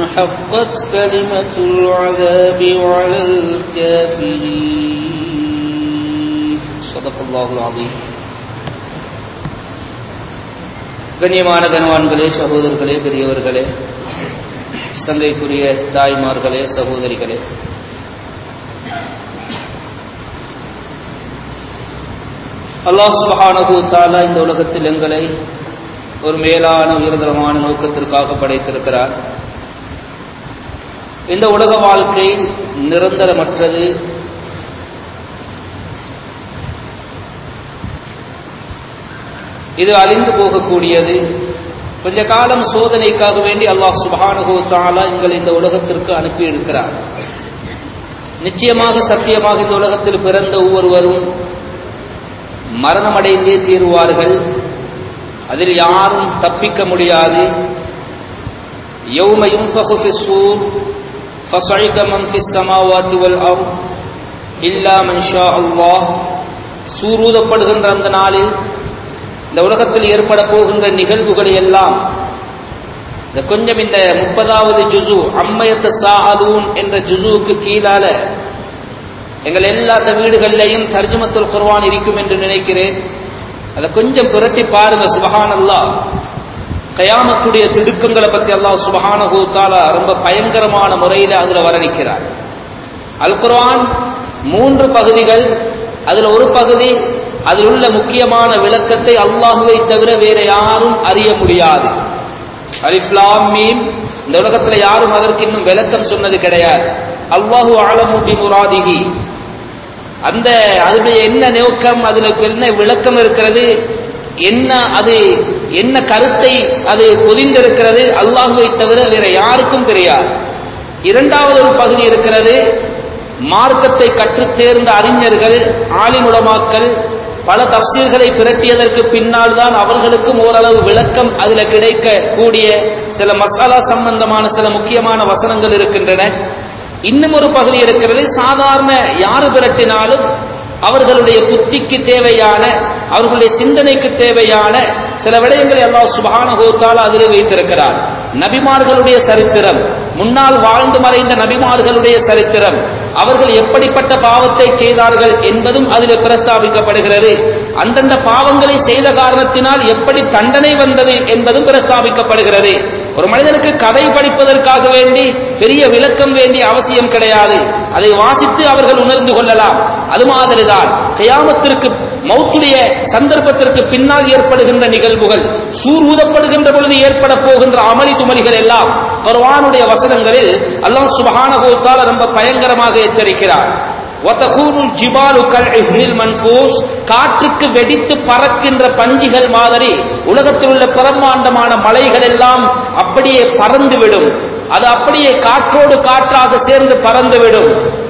حقت كلمة العذاب على الكافرين صدق الله العظيم கண்ணியமான கனவான்களே சகோதரர்களே பெரியவர்களே சங்கைக்குரிய தாய்மார்களே சகோதரிகளே அல்லாஹ் சுபஹானஹு தாலா இந்த உலகத்தில் எங்களை ஒரு மேலான உயர்தரமான நோக்கத்திற்காக படைத்திருக்கிறார் இந்த உலக வாழ்க்கை நிரந்தரமற்றது இது அழிந்து போகக்கூடியது கொஞ்ச காலம் சோதனைக்காக வேண்டி அல்லாஹ் சுபஹானஹு தாலா எங்களை இந்த உலகத்திற்கு அனுப்பி இருக்கிறார் நிச்சயமாக சத்தியமாக இந்த உலகத்தில் பிறந்த ஒவ்வொருவரும் மரணமடைந்தே தீருவார்கள் அதில் யாரும் தப்பிக்க முடியாது யௌம யுன்ஃபஹு ஃபிஸ்ஸூர் ஃபஸஇக மன் ஃபிஸ் ஸமாவாதி வல் அர்த் இல்லா மன் ஷா அல்லாஹ் சூரூதப்படுகின்ற அந்த நாளில் இந்த உலகத்தில் ஏற்பட போகின்ற நிகழ்வுகளை எல்லாம் இந்த கொஞ்சம் இந்த முப்பதாவது ஜுசு அம்மையத்த சாஅலூன் என்ற ஜுசுவுக்கு கீழால எங்கள் எல்லாத்த வீடுகளிலையும் தர்ஜுமத்துல் குர்வான் இருக்கும் என்று நினைக்கிறேன் அதை கொஞ்சம் புரட்டி பாருங்க சுபஹான் அல்லா கயாமத்துடைய திடுக்கங்களை பற்றி அல்லாஹ் சுபஹான தாலா ரொம்ப பயங்கரமான முறையில் அதில் வர்ணிக்கிறார் அல் குர்ஆன் மூன்று பகுதிகள் அதில் ஒரு பகுதி அதில் உள்ள முக்கியமான விளக்கத்தை அல்லாஹுவை தவிர வேற யாரும் அறிய முடியாது அலிஃப்லாம் மீம் இந்த உலகத்தில் யாரும் அதற்கு இன்னும் விளக்கம் சொன்னது கிடையாது அல்லாஹு ஆலமு பி முராதிகி அந்த அதுடைய என்ன நோக்கம் அதுல என்ன விளக்கம் இருக்கிறது என்ன அது என்ன கருத்தை அது பொதிந்திருக்கிறது அல்லாஹுவை தவிர வேற யாருக்கும் தெரியாது இரண்டாவது ஒரு பகுதி இருக்கிறது மார்க்கத்தை கற்றுத் தேர்ந்த அறிஞர்கள் ஆலிமுலமாக்கள் பல தப்சீர்களை பிரட்டியதற்கு பின்னால் தான் அவர்களுக்கும் ஓரளவு விளக்கம் அதில் கிடைக்க கூடிய சில மசாலா சம்பந்தமான சில முக்கியமான வசனங்கள் இருக்கின்றன இன்னும் ஒரு பகுதி இருக்கிறது சாதாரண யாரு பிரட்டினாலும் அவர்களுடைய புத்திக்கு தேவையான அவர்களுடைய சிந்தனைக்கு தேவையான சில விடயங்களை அல்லாஹ் சுபஹான கோத்தால் அதிலே வைத்திருக்கிறார் நபிமார்களுடைய சரித்திரம் முன்னால் வாழ்ந்து மறைந்த நபிமார்களுடைய சரித்திரம் அவர்கள் எப்படிப்பட்ட பாவத்தை செய்தார்கள் என்பதும் அதில் பிரஸ்தாபிக்கப்படுகிறது அந்தந்த பாவங்களை செய்த காரணத்தினால் எப்படி தண்டனை வந்தது என்பதும் பிரஸ்தாபிக்கப்படுகிறது ஒரு மனிதனுக்கு கதை படிப்பதற்காக வேண்டி பெரிய விளக்கம் வேண்டிய அவசியம் கிடையாது அதை வாசித்து அவர்கள் உணர்ந்து கொள்ளலாம் அது மாதிரிதான் கயாமத்திற்கு மௌத்துடைய சந்தர்ப்பத்திற்கு பின்னால் ஏற்படுகின்ற நிகழ்வுகள் சூர் ஊதப்படுகின்ற பொழுது ஏற்பட போகின்ற அமளி துமளிகள் எல்லாம் குர்ஆனுடைய வசனங்களில் அல்லாஹ் சுபஹானஹு தஆலா ரொம்ப பயங்கரமாக எச்சரிக்கிறார் வதகூனுல் ஜிபாலு கல் இஹ்னில் மன்ஃபூஸ் காற்றுக்கு வெடித்து பறக்கின்ற பஞ்சிகள் மாதிரி உலகத்தில் உள்ள பிரம்மாண்டமான மலைகள் எல்லாம் அப்படியே பறந்துவிடும் அது அப்படியே காற்றோடு காற்றாக சேர்ந்து பறந்துவிடும்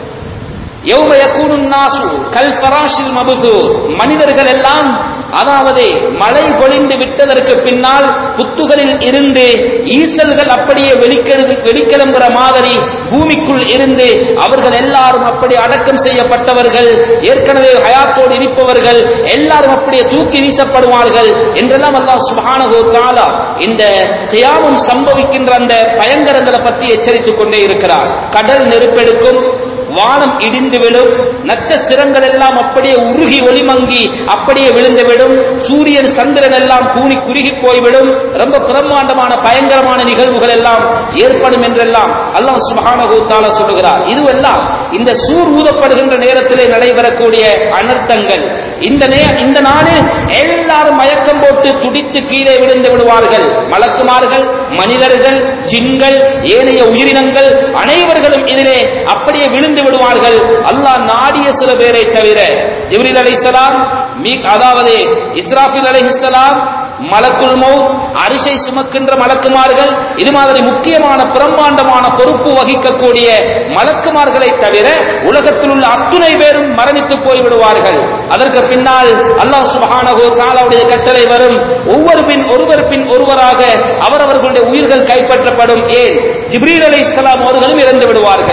யௌம யகூனுன் நாசு கல் ஃபராஷில் மபுசூஸ் மனிதர்கள் எல்லாம் அதாவது மழை பொழிந்து விட்டதற்கு பின்னால் புத்துகளில் இருந்து ஈசல்கள் அப்படியே வெளிக்கெழு வெளிக்கிளம்புற மாதிரி பூமிக்குள் இருந்து அவர்கள் எல்லாரும் அப்படி அடக்கம் செய்யப்பட்டவர்கள் ஏற்கனவே ஹயாத்தோடு இருப்பவர்கள் எல்லாரும் அப்படியே தூக்கி வீசப்படுவார்கள் என்றெல்லாம் அல்லாஹ் சுப்ஹானஹு தஆலா இந்த கியாமம் சம்பவிக்கின்ற அந்த பயங்கரங்களை பற்றி எச்சரித்துக் கொண்டே இருக்கிறார் கடல் நெருப்பெடுக்கும் வானம் இடிந்து விடும் நட்சத்திரங்கள் எல்லாம் அப்படியே உருகி ஒளிமங்கி அப்படியே விழுந்து விடும் சூரியன் சந்திரன் எல்லாம் கூனி குறுகி போய்விடும் ரொம்ப பிரம்மாண்டமான பயங்கரமான நிகழ்வுகள் எல்லாம் ஏற்படும் என்றெல்லாம் அல்லாஹ் சுபஹானஹு தஆலா சொல்லுகிறார் இதுவெல்லாம் இந்த சூர் ஊதப்படுகின்ற நேரத்திலே நடைபெறக்கூடிய அனர்த்தங்கள் இந்த நே இந்த நாளில் எல்லாரும் மயக்கம் போட்டு துடித்து கீழே விழுந்து விடுவார்கள் மலக்குமார்கள் மனிதர்கள் ஜின்கள் ஏனைய உயிரினங்கள் அனைவர்களும் இதிலே அப்படியே விழுந்து விடுவார்கள் அல்லாஹ் நாடிய சில பேரை தவிர ஜிப்ரீல் அலைஹிஸ்ஸலாம் மீ அதாவது இஸ்ராஃபில் அலைஹிஸ்ஸலாம் மலக்குல் மௌத் அரிசை சுமக்கின்ற மலக்குமார்கள் இது மாதிரி முக்கியமான பிரம்மாண்டமான பொறுப்பு வகிக்கக்கூடிய மலக்குமார்களை தவிர உலகத்தில் உள்ள அத்துணை பேரும் மரணித்து போய் விடுவார்கள் அதற்கு பின்னால் அல்லாஹ் சுபஹானஹு தஆலாவுடைய கட்டளை வரும் ஒவ்வொரு பின் ஒருவர் பின் ஒருவராக அவரவர்களுடைய உயிர்கள் கைப்பற்றப்படும் ஏன் ஜிப்ரீல் அலைஹிஸ்ஸலாம் அவர்களும் இறந்து விடுவார்கள்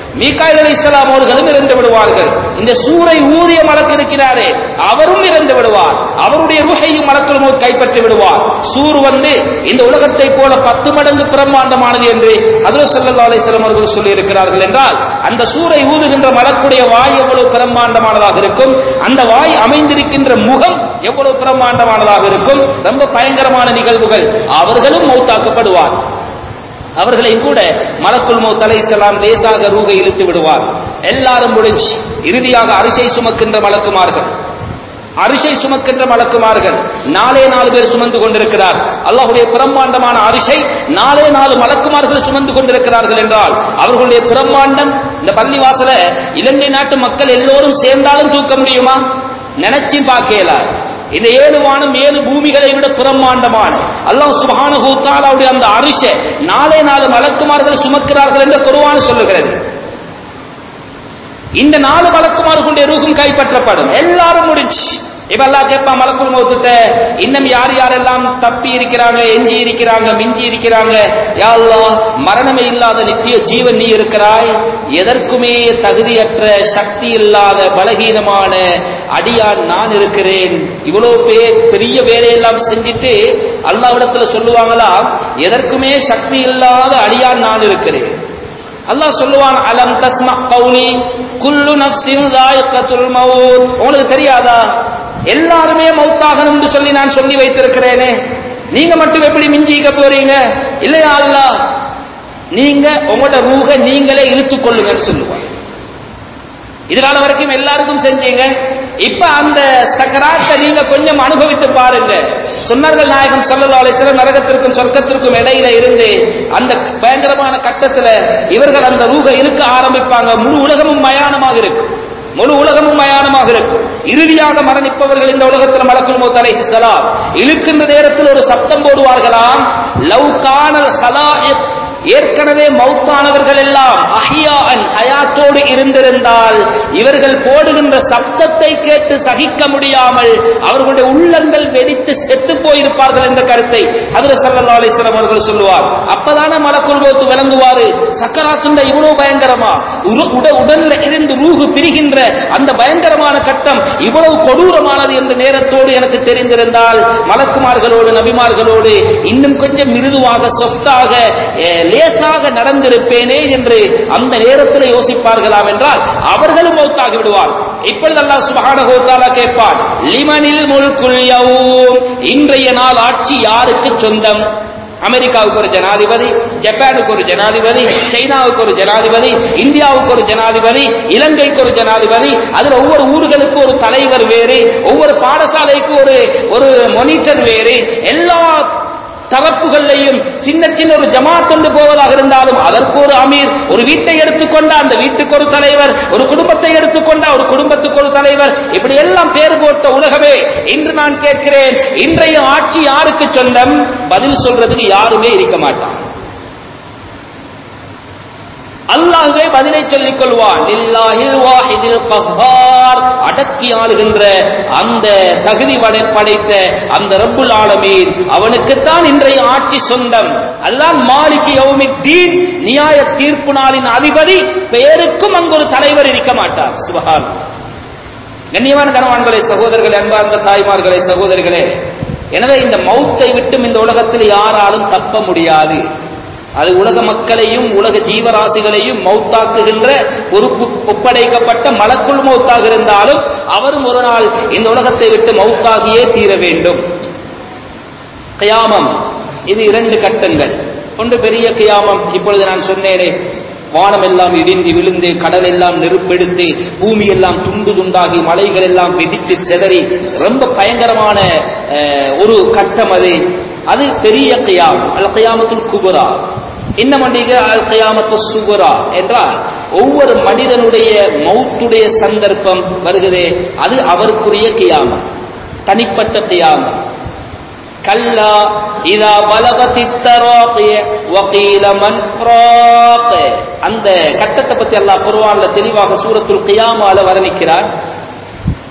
மீகாயில் அலி இஸ்லாம் அவர்களும் இறந்து விடுவார்கள் இந்த சூரை ஊதிய மலக்கு இருக்கிறாரே அவரும் இறந்து விடுவார் அவருடைய ருஹையும் மலக்குள் மௌத் கைப்பற்றி விடுவார் சூர் வந்து இந்த உலகத்தை போல பத்து மடங்கு பிரம்மாண்டமானது என்று ஹதரத் ஸல்லல்லாஹு அலைஹி வஸல்லம் அவர்கள் சொல்லி இருக்கிறார்கள் என்றால் அந்த சூரை ஊதுகின்ற மலக்குடைய வாய் எவ்வளவு பிரம்மாண்டமானதாக இருக்கும் அந்த வாய் அமைந்திருக்கின்ற முகம் எவ்வளவு பிரம்மாண்டமானதாக இருக்கும் ரொம்ப பயங்கரமான நிகழ்வுகள் அவர்களும் மௌத்தாக்கப்படுவார் அவர்களையும் கூட மலக்குல் மௌத் அலைஹிஸ்ஸலாம் லேசாக ரூகை இழுத்து விடுவார் எல்லாரும் முடிஞ்சு இறுதியாக அரிசை சுமக்கின்ற மலக்குமார்கள் அரிசை சுமக்கின்ற மலக்குமார்கள் நாலே நாலு பேர் சுமந்து கொண்டிருக்கிறார் அல்லாஹ்வுடைய பிரம்மாண்டமான அரிசை நாலே நாலு மலக்குமார்கள் சுமந்து கொண்டிருக்கிறார்கள் என்றால் அவர்களுடைய பிரம்மாண்டம் இந்த பள்ளிவாசல இலங்கை நாட்டு மக்கள் எல்லோரும் சேர்ந்தாலும் தூக்க முடியுமா நினைச்சு பார்க்கல இந்த ஏழு வானம் ஏழு பூமிகளை விட பிரம்மாண்டமான அல்லாஹ் சுப்ஹானஹு தஆலாவுடைய அந்த அரிசை நாலே நாலு மலக்குமார்கள் சுமக்கிறார்கள் என்று குர்ஆன் சொல்லுகிறது இந்த நாலு மலக்குமார்களுடைய ரூகும் கைப்பற்றப்படும் எல்லாரும் முடிஞ்சு இப்ப எல்லாம் கேட்பா மலக்குள் மௌத்துட்ட இன்னும் யார் யாரெல்லாம் தப்பி இருக்கிறாங்க எஞ்சி இருக்கிறாங்க மிஞ்சி இருக்கிறாங்க யா அல்லாஹ் மரணமே இல்லாத நித்திய ஜீவன் நீ இருக்கிறாய் எதற்குமே தகுதியற்ற சக்தி இல்லாத பலகீனமான அடியான் நான் இருக்கிறேன் இவ்வளவு பேர் பெரிய வேலையெல்லாம் செஞ்சுட்டு அல்லாவிடத்துல சொல்லுவாங்களாம் எதற்குமே சக்தி இல்லாத அடியான் நான் இருக்கிறேன் அல்லாஹ் சொல்லுவான் அலம் தஸ்மா கௌலி குல்லு நஃப்ஸின் தாயிகத்துல் மவுத் உங்களுக்கு தெரியாதா எல்லாருமே மௌத்தாகணும் என்று சொல்லி நான் சொல்லி வைத்திருக்கிறேனே நீங்க மட்டும் எப்படி மிஞ்சிக்க போறீங்க இல்லையா அல்லாஹ் நீங்க உங்களோட ரூக நீங்களே இழுத்துக் கொள்ளுங்கன்னு சொல்லுவாங்க இதனால வரைக்கும் எல்லாருக்கும் செஞ்சீங்க இப்ப அந்த சக்கராத்தை நீங்க கொஞ்சம் அனுபவித்து பாருங்க சொன்னார்கள் நாயகம் ஸல்லல்லாஹு அலைஹி வஸல்லம் நரகத்திற்கும் சொர்க்கத்திற்கும் இடையில இருந்து அந்த பயங்கரமான கட்டத்துல இவர்கள் அந்த ரூக இழுக்க ஆரம்பிப்பாங்க முழு உலகமும் மயானமாக இருக்கும் முழு உலகமும் மயானமாக இருக்கும் இறுதியாக மரணிப்பவர்கள் இந்த உலகத்தில் மலக்குல் மௌத் அலைஹிஸ்ஸலாம் இழுக்கின்ற நேரத்தில் ஒரு சப்தம் போடுவார்களாம் லவ் கானல் ஹலாயிக் ஏற்கனவே மௌத்தானவர்கள் எல்லாம் அஹியான் ஹயாத்தோடு இருந்திருந்தால் இவர்கள் போடுகின்ற சப்தத்தை கேட்டு சகிக்க முடியாமல் அவர்களுடைய உள்ளங்கள் வெடித்து செத்து போயிருப்பார்கள் என்ற கருத்தை அதுல சல்லா அலிஸ்லாம் அவர்கள் சொல்லுவார் அப்பதானே மலக்குள் மௌத்து விளங்குவாரு சக்கராத்துண்ட இவ்வளவு பயங்கரமா உரு- உட உடல்ல இருந்து ரூகு பிரிகின்ற அந்த பயங்கரமான கட்டம் இவ்வளவு கொடூரமானது என்ற நேரத்தோடு எனக்கு தெரிந்திருந்தால் மலக்குமார்களோடு நபிமார்களோடு இன்னும் கொஞ்சம் மிருதுவாக சொஃப்டாக அஹ், லேசாக நடந்திருப்பேனே என்று அந்த நேரத்தில் யோசிப்பார்களாம் என்றால் அவர்களும் மௌத்தாகி விடுவார் இப்பொழுது அல்லாஹ் சுப்ஹானஹு வ தஆலா கேட்பான் லிமனில் முல்குல் யௌம் இன்றைய நாள் ஆட்சி யாருக்கு சொந்தம் அமெரிக்காவுக்கு ஒரு ஜனாதிபதி ஜப்பானுக்கு ஒரு ஜனாதிபதி சைனாவுக்கு ஒரு ஜனாதிபதி இந்தியாவுக்கு ஒரு ஜனாதிபதி இலங்கைக்கு ஒரு ஜனாதிபதி அதுல ஒவ்வொரு ஊர்களுக்கு ஒரு தலைவர் வேறு ஒவ்வொரு பாடசாலைக்கு ஒரு ஒரு மொனிட்டர் வேறு எல்லா தரப்புகளையும் சின்ன சின்ன ஒரு ஜமாத் கொண்டு போவதாக இருந்தாலும் அதற்கு ஒரு அமீர் ஒரு வீட்டை எடுத்துக்கொண்டா அந்த வீட்டுக்கு ஒரு தலைவர் ஒரு குடும்பத்தை எடுத்துக்கொண்டா ஒரு குடும்பத்துக்கு ஒரு தலைவர் இப்படி எல்லாம் பேர் போட்ட உலகமே இன்று நான் கேட்கிறேன் இன்றைய ஆட்சி யாருக்கு சொந்தம் பதில் சொல்றதுக்கு யாருமே இருக்க மாட்டான் அல்லாஹ்வே பதிலை சொல்லிக் கொள்வான் லில்லாஹில் வாஹிதில் கஹ்ஹார் அடக்கி ஆளுகின்ற அந்த தகுதி படை- படைத்த அந்த ரப்புல் ஆலமீன் அவனுக்குத்தான் இன்றைய ஆட்சி சொந்தம் அல்லாஹ் மாலிகி யௌமித்தீன் நியாய தீர்ப்பு நாளின் அதிபதி பெயருக்கும் அங்கு ஒரு தலைவர் இருக்க மாட்டார் சுபஹான் கண்ணியமான கனவான்களே சகோதரர்களே அன்பார்ந்த தாய்மார்களே சகோதரிகளே எனவே இந்த மௌத்தை விட்டும் இந்த உலகத்தில் யாராலும் தப்ப முடியாது அது உலக மக்களையும் உலக ஜீவராசிகளையும் மௌத்தாக்குகின்ற பொறுப்பு ஒப்படைக்கப்பட்ட மலக்குள் மௌத்தாக இருந்தாலும் அவரும் ஒரு நாள் இந்த உலகத்தை விட்டு மௌத்தாகியே தீர வேண்டும் கியாமம் இது இரண்டு கட்டங்கள் ஒன்று பெரிய கியாமம் இப்பொழுது நான் சொன்னேனே வானம் எல்லாம் இடிந்து விழுந்து கடல் எல்லாம் நெருப்பெடுத்து பூமி எல்லாம் துண்டு துண்டாகி மலைகள் எல்லாம் வெடித்து செதறி ரொம்ப பயங்கரமான அஹ், ஒரு கட்டம் அது அது பெரிய கியாம் அல் கியாமத்துல் குபுரா இன்னும் அன்றைக்கு அல் கியாமத்து சுகுரா என்றால் ஒவ்வொரு மனிதனுடைய மௌத்துடைய சந்தர்ப்பம் வருகிறதே அது அவருக்குரிய கியாமம் தனிப்பட்ட கியாமம் கல்லா இதா பலவதி தராகிய வகீல மன் ராக் அந்த கட்டத்தை பத்தி அல்லாஹ் குர்ஆன்ல தெளிவாக சூரத்துல் கியாமால வர்ணிக்கிறார்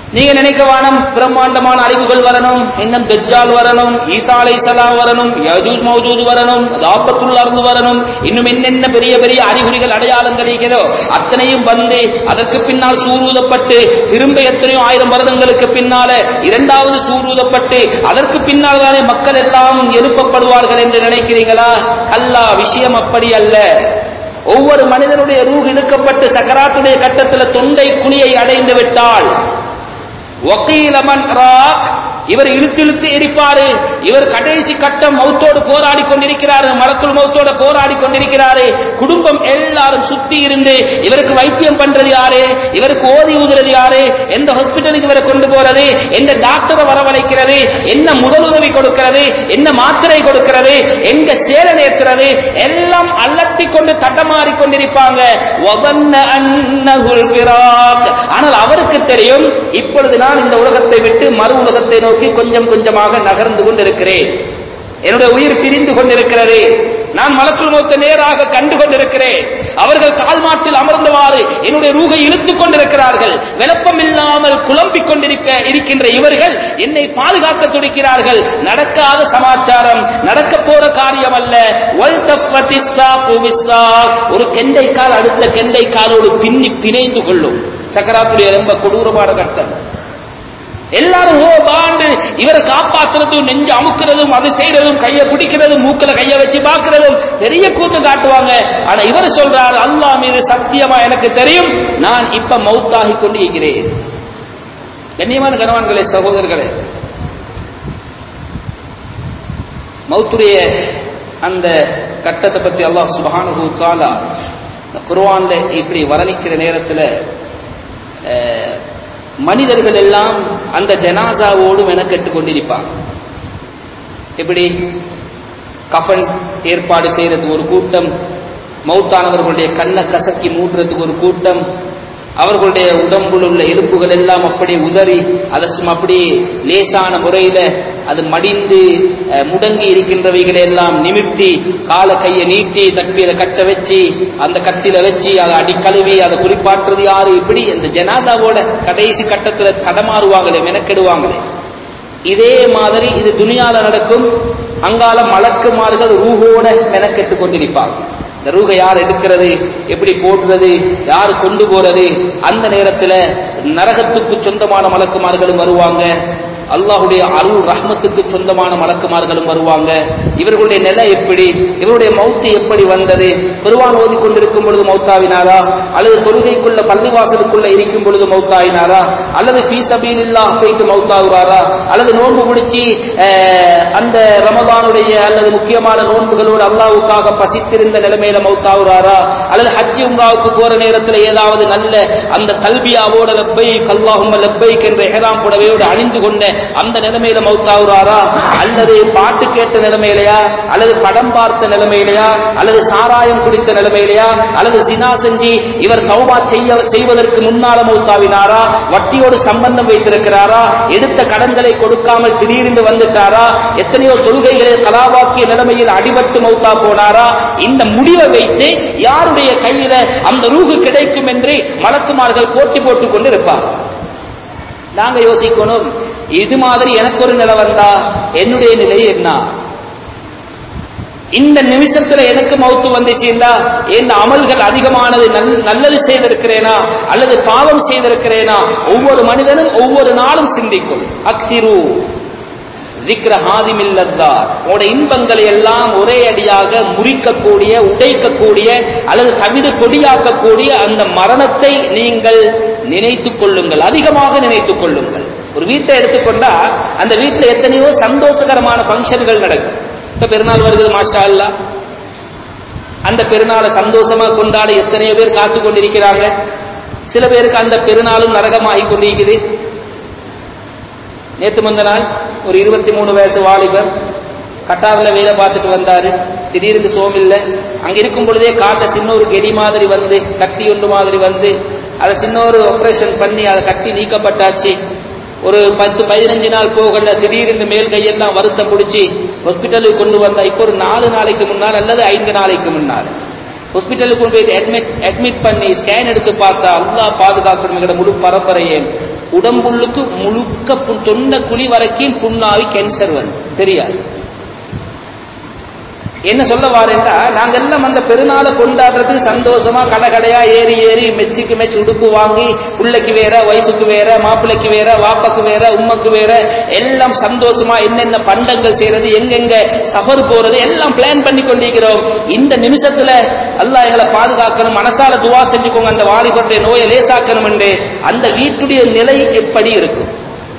நீங்க நினைக்க வேணும் பிரம்மாண்டமான அழிவுகள் வரணும் இன்னும் தஜ்ஜால் வரணும் ஈசா அலைஹிஸ்ஸலாம் வரணும் யஜூஜ் மௌஜூத் வரணும் தாபத்துல் அர்து வரணும் இன்னும் என்னென்ன பெரிய பெரிய அறிகுறிகள் அடையாளங்கள் இருக்கிறதோ அத்தனையும் வந்து அதற்கு பின்னால் சூரூதப்பட்டு திரும்ப எத்தனையோ ஆயிரம் வருடங்களுக்கு பின்னால இரண்டாவது சூரூதப்பட்டு அதற்கு பின்னால் தானே மக்கள் எல்லாம் எழுப்பப்படுவார்கள் என்று நினைக்கிறீங்களா அல்லா விஷயம் அப்படி அல்ல ஒவ்வொரு மனிதனுடைய ரூஹ் இழுக்கப்பட்டு சக்கராத்துடைய கட்டத்தில் தொண்டை குழியை அடைந்து விட்டால் வக்கீலமன் ராக் இவர் இழுத்து இழுத்து எரிப்பாரு இவர் கடைசி கட்டம் மௌத்தோடு போராடி கொண்டிருக்கிறாரு மலக்குள் மௌத்தோட போராடி கொண்டிருக்கிறாரு குடும்பம் எல்லாரும் சுத்தி இருந்து இவருக்கு வைத்தியம் பண்றது யாரு இவருக்கு ஓதி ஊதுறது யாரு எந்த ஹாஸ்பிட்டலுக்கு இவரை கொண்டு போறது எந்த டாக்டரை வரவழைக்கிறது என்ன முதலுதவி கொடுக்கிறது என்ன மாத்திரை கொடுக்கிறது எங்க சேலை ஏற்றுறது எல்லாம் அலட்டி கொண்டு தட்டமாறி கொண்டிருப்பாங்க வதன்ன அன்னஹுல் ஃபிராக். ஆனால் அவருக்கு தெரியும் இப்பொழுது நான் இந்த உலகத்தை விட்டு மறு உலகத்தை நோக்கி கொஞ்சம் கொஞ்சமாக நகர்ந்து கொண்டிருக்கிறேன் என்னுடைய உயிர் பிரிந்து கொண்டிருக்கிறது நான் மலக்குள் மௌத்த நேராக கண்டு கொண்டிருக்கிறேன் அவர்கள் கால் மாட்டில் அமர்ந்தவாறு என்னுடைய ரூகை இழுத்துக் கொண்டிருக்கிறார்கள் விளப்பம் இல்லாமல் குழம்பிக் கொண்டிருக்க இருக்கின்ற இவர்கள் என்னை பாதுகாக்க துடிக்கிறார்கள் நடக்காத சமாச்சாரம் நடக்க போற காரியம் அல்ல வல் தஃபத்தி ஸாக்கு பிஸ்ஸாக். ஒரு கெண்டை கால் அடுத்த கெண்டை காலோடு பின்னி பிணைந்து கொள்ளும் சக்கராத்துடைய ரொம்ப கொடூரமான கட்டம் எல்லாரும் ஓ பாண்டு இவரை காப்பாத்துறதும் நெஞ்சு அமுக்குறதும் அது செய்யறதும் கையை பிடிக்கிறதும் மூக்கல கைய வச்சு பார்க்கிறதும் பெரிய கூத்து காட்டுவாங்க ஆனா இவர் சொல்றார் அல்லாஹ் மீது சத்தியமா எனக்கு தெரியும் நான் இப்ப மௌத்தாகி கொண்டு இருக்கிறேன் கண்ணியமான கனவான்களே சகோதரர்களே மௌத்துடைய அந்த கட்டத்தை பத்தி அல்லாஹ் சுபஹானஹு தஆலா இந்த குர்ஆன்ல இப்படி வர்ணிக்கிற நேரத்துல அஹ், மனிதர்கள் எல்லாம் அந்த ஜனாசாவோடு மெனக்கெட்டு கொண்டிருப்பாங்க எப்படி கஃன் ஏற்பாடு செய்யறதுக்கு ஒரு கூட்டம் மௌத்தானவர்களுடைய கண்ணை கசக்கி மூடுறதுக்கு ஒரு கூட்டம் அவர்களுடைய உடம்புல உள்ள எலும்புகள் எல்லாம் அப்படியே உதறி அதை சும்மா அப்படியே லேசான முறையில அது மடிந்து அஹ், முடங்கி இருக்கின்றவைகளை எல்லாம் நிமிர்த்தி கால கையை நீட்டி தக்பீரை கட்ட வச்சு அந்த கட்டில வச்சு அதை அடி கழுவி அதை குளிப்பாற்றுறது யாரு இப்படி இந்த ஜனாதாவோட கடைசி கட்டத்துல தடமாறுவாங்களே மெனக்கெடுவாங்களே இதே மாதிரி இது துனியால நடக்கும் அங்கால மலக்குமார்கள் ரூஹோட மெனக்கெட்டு கொண்டிருப்பாங்க இந்த ரூஹை யார் எடுக்கிறது எப்படி போடுறது யார் கொண்டு போறது அந்த நேரத்துல நரகத்துக்கு சொந்தமான மலக்குமார்களும் வருவாங்க அல்லாஹுடைய அருள் ரஹ்மத்துக்கு சொந்தமான மலக்குமார்களும் வருவாங்க இவர்களுடைய நிலை எப்படி இவருடைய மௌத்து எப்படி வந்தது பெருவான் ஓதி கொண்டிருக்கும் பொழுது மௌத்தாவினாரா அல்லது தொழுகைக்குள்ள பள்ளிவாசலுக்குள்ள இருக்கும் பொழுது மௌத்தாயினாரா அல்லது ஃபீ சபீலில்லாஹ் போயிட்டு மௌத்தாகுறாரா அல்லது நோன்பு பிடிச்சி அஹ், அந்த ரமதானுடைய அல்லது முக்கியமான நோன்புகளோடு அல்லாஹ்வுக்காக பசித்திருந்த நிலைமையில மௌத்தாகுறாரா அல்லது ஹஜ் உம்ராவுக்கு போற நேரத்தில் ஏதாவது நல்ல அந்த கல்வியாவோட லப்பை கல்லாஹும் லப்பைக் என்ற எஹராம் புடவையோடு அணிந்து கொண்ட அந்த நிலைமையில மௌத்தாகுறாரா அல்லது பாட்டு கேட்ட நிலைமையிலையா அல்லது படம் பார்த்த நிலைமையிலையா அல்லது சாராயம் குடித்த நிலைமையிலையா அல்லது சினா செஞ்சு இவர் தௌபா செய்ய செய்வதற்கு முன்னால மௌத்தாவினாரா வட்டியோடு சம்பந்தம் வைத்திருக்கிறாரா எடுத்த கடன்களை கொடுக்காமல் திடீரென்று வந்துட்டாரா எத்தனையோ தொழுகைகளை கலாவாக்கிய நிலைமையில் அடிபட்டு மௌத்தா போனாரா இந்த முடிவை வைத்து யாருடைய கையில அந்த ரூகு கிடைக்கும் என்று மலக்குமார்கள் போட்டி போட்டுக் கொண்டு இருப்பார் நாங்க யோசிக்கணும் இது மாதிரி எனக்கு ஒரு நிலை வந்தா என்னுடைய நிலை என்ன இந்த நிமிஷத்துல எனக்கு மௌத்து வந்துச்சுண்டா என் அமல்கள் அதிகமானது நல்- நல்லது செய்திருக்கிறேனா அல்லது பாவம் செய்திருக்கிறேனா ஒவ்வொரு மனிதனும் ஒவ்வொரு நாளும் சிந்திக்கும் அக்சிரு திக்ர ஹாதிமில்லத்தார் உங்களோட இன்பங்களை எல்லாம் ஒரே அடியாக முறிக்கக்கூடிய உடைக்கக்கூடிய அல்லது தவிடு பொடியாக்கக்கூடிய அந்த மரணத்தை நீங்கள் நினைத்துக் கொள்ளுங்கள் அதிகமாக நினைத்துக் கொள்ளுங்கள் ஒரு வீட்டை எடுத்துக்கொண்டா அந்த வீட்டில் எத்தனையோ சந்தோஷகரமான ஃபங்க்ஷன்கள் நடக்கும் இப்ப பெருநாள் வருகிறது மாஷா அல்லாஹ் அந்த பெருநாளை சந்தோஷமா கொண்டாட எத்தனையோ பேர் காத்து கொண்டிருக்கிறாங்க சில பேருக்கு அந்த பெருநாளும் நரகமாகி கொண்டிருக்குது நேத்து முந்த நாள் ஒரு இருபத்தி மூணு வயசு வாலிபர் கட்டாரில் வேலை பார்த்துட்டு வந்தாரு திடீர்னு சோமில்ல அங்க இருக்கும் பொழுதே காட்ட சின்ன ஒரு கெடி மாதிரி வந்து கட்டி ஒன்று மாதிரி வந்து அதை சின்ன ஒரு ஆபரேஷன் பண்ணி அதை கட்டி நீக்கப்பட்டாச்சு ஒரு பத்து பதினஞ்சு நாள் போகல திடீர்னு மேல் கையெல்லாம் வருத்தம் பிடிச்சி ஹாஸ்பிட்டலுக்கு கொண்டு வந்தா இப்போ ஒரு நாலு நாளைக்கு முன்னால் அல்லது ஐந்து நாளைக்கு முன்னால் ஹாஸ்பிட்டலுக்கு கொண்டு போய் அட்மிட் அட்மிட் பண்ணி ஸ்கேன் எடுத்து பார்த்தா அல்லாஹ் பாதுகாக்கணும் எங்களோட முழு பரம்பரையே உடம்புள்ளுக்கு முழுக்க புண் தொண்ட குழி வரைக்கும் புண்ணாகி கேன்சர் வந்து தெரியாது என்ன சொல்ல வாரேன்டா நாங்க எல்லாம் அந்த பெருநாளை கொண்டாடுறதுக்கு சந்தோஷமா கடை கடையா ஏறி ஏறி மெச்சுக்கு மெச்சு உடுப்பு வாங்கி பிள்ளைக்கு வேற ஒய்ஃபுக்கு வேற மாப்பிள்ளைக்கு வேற வாப்பாக்கு வேற உம்மக்கு வேற எல்லாம் சந்தோஷமா என்னென்ன பண்டங்கள் செய்யறது எங்கெங்க சஃபர் போறது எல்லாம் பிளான் பண்ணி கொண்டிருக்கிறோம் இந்த நிமிஷத்துல அல்லாஹ் எங்களை பாதுகாக்கணும் மனசால துவா செஞ்சுக்கோங்க அந்த வாலிபருடைய நோயை லேசாக்கணும் என்று அந்த வீட்டுடைய நிலை எப்படி இருக்கும்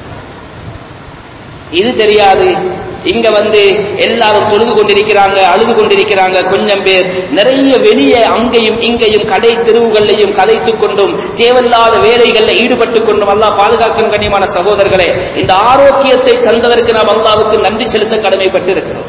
இது தெரியாது இங்க வந்து எல்லாரும் தொழுது கொண்டிருக்கிறாங்க அழுது கொண்டிருக்கிறாங்க கொஞ்சம் பேர் நிறைய வெளியே அங்கேயும் இங்கேயும் கடை தெருவுகளையும் கதைத்துக் கொண்டும் தேவையில்லாத வேலைகளில் ஈடுபட்டுக் கொண்டும் அல்லாஹ் பாதுகாக்கும் கண்ணியமான சகோதரர்களே இந்த ஆரோக்கியத்தை தந்ததற்கு நாம் அல்லாவுக்கு நன்றி செலுத்த கடமைப்பட்டு இருக்கிறோம்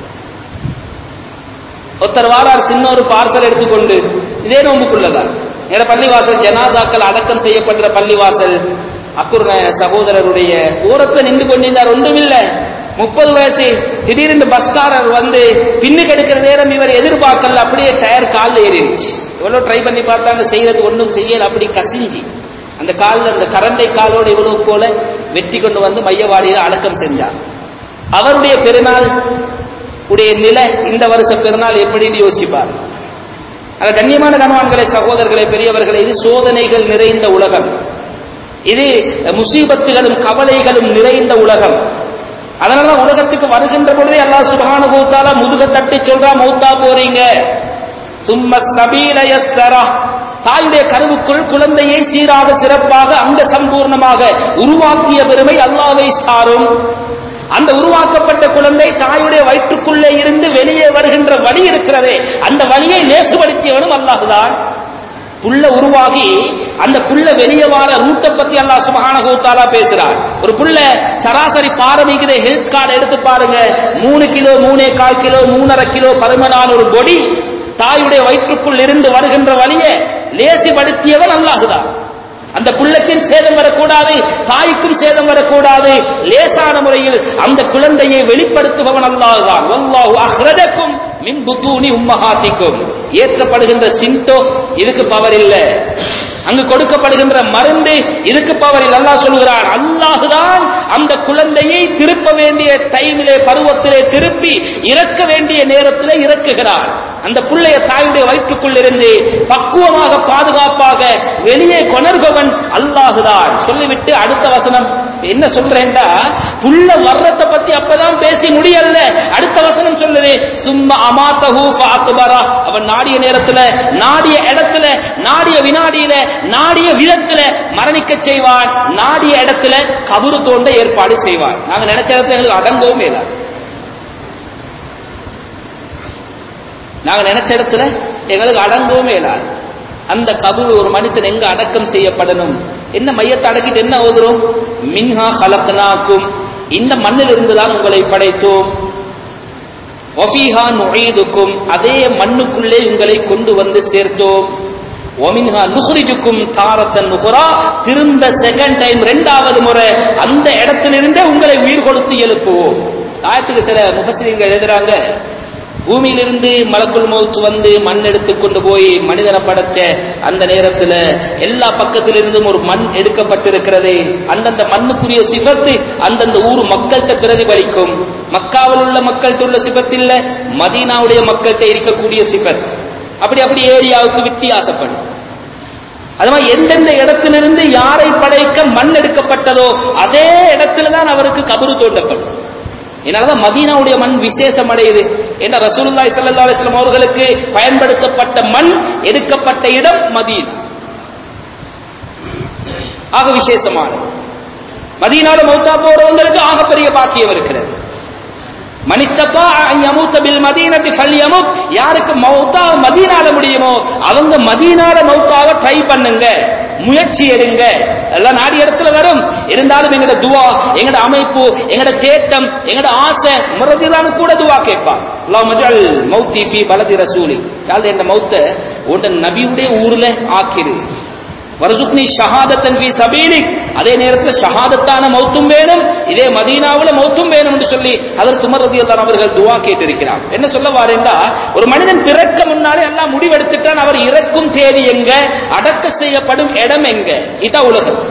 ஒருத்தர் வாரார் சின்ன ஒரு பார்சல் எடுத்துக்கொண்டு இதே நோம்புக்குள்ளதான் என்னோட பள்ளிவாசல் ஜனாதாக்கள் அடக்கம் செய்யப்படுற பள்ளிவாசல் அக்குர்ன சகோதரருடைய ஓரத்துல நின்று கொண்டிருந்தார் ஒன்றுமில்லை முப்பது வயசு திடீரென்று பஸ்காரர் வந்து பின்னுக்கு எடுக்கிற நேரம் இவர் எதிர்பார்க்கல அப்படியே டயர் காலில் ஏறிடுச்சு எவ்வளவு ட்ரை பண்ணி பார்த்தாங்க செய்யறது ஒன்றும் செய்யல அப்படி கசிஞ்சு அந்த காலில் அந்த கரண்டை காலோடு இவ்வளவு போல வெட்டி கொண்டு வந்து மையவாடியில் அடக்கம் செஞ்சார் அவருடைய பெருநாள் உடைய நிலை இந்த வருஷ பெருநாள் எப்படின்னு யோசிப்பார் அந்த கண்ணியமான கணவான்களை சகோதரர்களை பெரியவர்களை இது சோதனைகள் நிறைந்த உலகம் இது முசீபத்துகளும் கவலைகளும் நிறைந்த உலகம் அதனால உலகத்துக்கு வருகின்ற பொழுதே அல்லாஹ் சுபஹானஹு வ தஆலா முதுக தட்டி சொல்றா மௌத்தா போறீங்க சும்ம சபீல யஸ்ஸரா தாயுடைய கருவுக்குள் குழந்தையை சீராக சிறப்பாக அங்க சம்பூர்ணமாக உருவாக்கிய பெருமை அல்லாவை சாரும் அந்த உருவாக்கப்பட்ட குழந்தை தாயுடைய வயிற்றுக்குள்ளே இருந்து வெளியே வருகின்ற வழி இருக்கிறதே அந்த வழியை லேசுபடுத்தியவனும் அல்லாஹுதான் புள்ள உருவாகி அந்த புள்ள வெளியே வார ரூட்டை பத்தி அல்லாஹ் சுபஹானஹு தஆலா பேசுறார் ஒரு புள்ள சராசரி பாரம்பரிய ஹெல்த் கார்டு எடுத்து பாருங்க மூணு கிலோ மூணே கால் கிலோ மூணரை கிலோ பருமனான ஒரு பொடி தாயுடைய வயிற்றுக்குள் இருந்து வருகின்ற வழியை லேசிப்படுத்தியவன் அல்லாஹுதான் அந்த புள்ளக்கும் சேதம் வரக்கூடாது தாய்க்கும் சேதம் வரக்கூடாது லேசான முறையில் அந்த குழந்தையை வெளிப்படுத்துபவன் அல்லாஹுதான் வல்லாஹு அஹ்ரஜக்கும் மின் புத்தூனி உம்மஹாத்திக்கும் ஏற்றப்படுகின்ற சிண்டோ இதுக்கு பவர் இல்லை அங்கு கொடுக்கப்படுகின்ற மருந்து இதுக்கு பவர் இல்லை அல்லாஹ் சொல்கிறான் அல்லாஹுதான் அந்த குழந்தையை திருப்ப வேண்டிய டைமிலே பருவத்திலே திருப்பி இறக்க வேண்டிய நேரத்திலே இறக்குகிறான் அந்த புள்ளைய தாயுடைய வயிற்றுக்குள் இருந்து பக்குவமாக பாதுகாப்பாக வெளியே கொணர்பவன் அல்லாஹுதான் சொல்லிவிட்டு அடுத்த வசனம் என்ன சொல்றேன்டா புள்ள வர்றத பத்தி அப்பதான் பேசி முடியல அடுத்த வசனம் சொல்லுது சும்மா அமாத்தஹு ஃபாக்பரா அவன் நாடிய நேரத்துல நாடிய இடத்துல நாடிய வினாடியில நாடிய விதத்துல மரணிக்க செய்வான் நாடிய இடத்துல கபரு தோண்ட ஏற்பாடு செய்வான் நாங்க நினைச்ச இடத்துல எங்களுக்கு அடங்கவும் இல்லை நாங்க நினைச்ச இடத்துல எங்களுக்கு அடங்கவும் இயலாது அந்த கபரு ஒரு மனுஷன் எங்க அடக்கம் செய்யப்படணும் என்ன மையத்தை அடக்கிட்டு என்ன ஓதுறோம் மின்ஹா ஹலக்னாக்கும் இந்த மண்ணில் இருந்துதான் உங்களை படைத்தோம் ஒஃபீஹா நுழைதுக்கும் அதே மண்ணுக்குள்ளே உங்களை கொண்டு வந்து சேர்த்தோம் ஒமின்ஹா நுஹ்ரிஜுக்கும் தாரத்தன் நுஹரா திரும்ப செகண்ட் டைம் ரெண்டாவது முறை அந்த இடத்திலிருந்தே உங்களை உயிர் கொடுத்து எழுப்புவோம் ஆயத்துக்கு சில முகசிரியர்கள் எழுதுறாங்க பூமியிலிருந்து மலக்குள் மௌத் வந்து மண் எடுத்து கொண்டு போய் மனிதனை படைச்ச அந்த நேரத்துல எல்லா பக்கத்திலிருந்தும் ஒரு மண் எடுக்கப்பட்டிருக்கிறது அந்தந்த மண்ணுக்குரிய சிபத்து அந்தந்த ஊர் மக்கள்கிட்ட பிரதிபலிக்கும் மக்காவில் உள்ள மக்கள்கிட்ட உள்ள சிபத் இல்ல மதீனாவுடைய மக்கள்கிட்ட இருக்கக்கூடிய சிபத் அப்படி அப்படி ஏரியாவுக்கு வித்தியாசப்படும் அது மாதிரி எந்தெந்த இடத்திலிருந்து யாரை படைக்க மண் எடுக்கப்பட்டதோ அதே இடத்துல தான் அவருக்கு கபரு தோண்டப்படும் இதனாலதான் மதீனாவுடைய மண் விசேஷம் அடையுது என்ற ரசூலுல்லாஹி ஸல்லல்லாஹு அலைஹி வஸல்லம் அவர்களுக்கு பயன்படுத்தப்பட்ட மண் எடுக்கப்பட்ட இடம் மதீனா ஆக விசேஷமானது மதீனால மௌத்தா போறவங்களுக்கு ஆகப்பெரிய பாக்கியம் இருக்கிறது மனிஸ்தபா யமூத்த பில் மதீனத்தி ஃபல்யமுத் யாருக்கு மௌத்தா மதீனால முடியுமோ அவங்க மதீனால மௌத்தாவை ட்ரை பண்ணுங்க முயற்சி எடுங்க எல்லாம் நாடி இடத்துல வரும் இருந்தாலும் எங்கட துவா எங்கட அமைப்பு எங்கட தேட்டம் எங்கட ஆசை முறதிலான கூட துவா கேட்பான் அல்லாஹ் மஜல் மௌத்தி ஃபி பலதி ரசூலி யாழ்ல இந்த மௌத்த உண்ட நபியுடைய ஊர்ல ஆக்கிரு வரசுக்னி ஷஹாதத்தன் ஃபி சபீலிக் அதே நேரத்தில் ஷஹாதத்தான மௌத்தும் வேணும் இதே மதீனாவுல மௌத்தும் வேணும் என்று சொல்லி அதற்கு துமர் ரதியல்லான் அவர்கள் துவா கேட்டிருக்கிறார் என்ன சொல்ல வாரேண்டா ஒரு மனிதன் பிறக்க முன்னாலே எல்லாம் முடிவெடுத்துட்டான் அவர் இறக்கும் தேதி எங்க அடக்க செய்யப்படும் இடம் எங்க இதான் உலகம்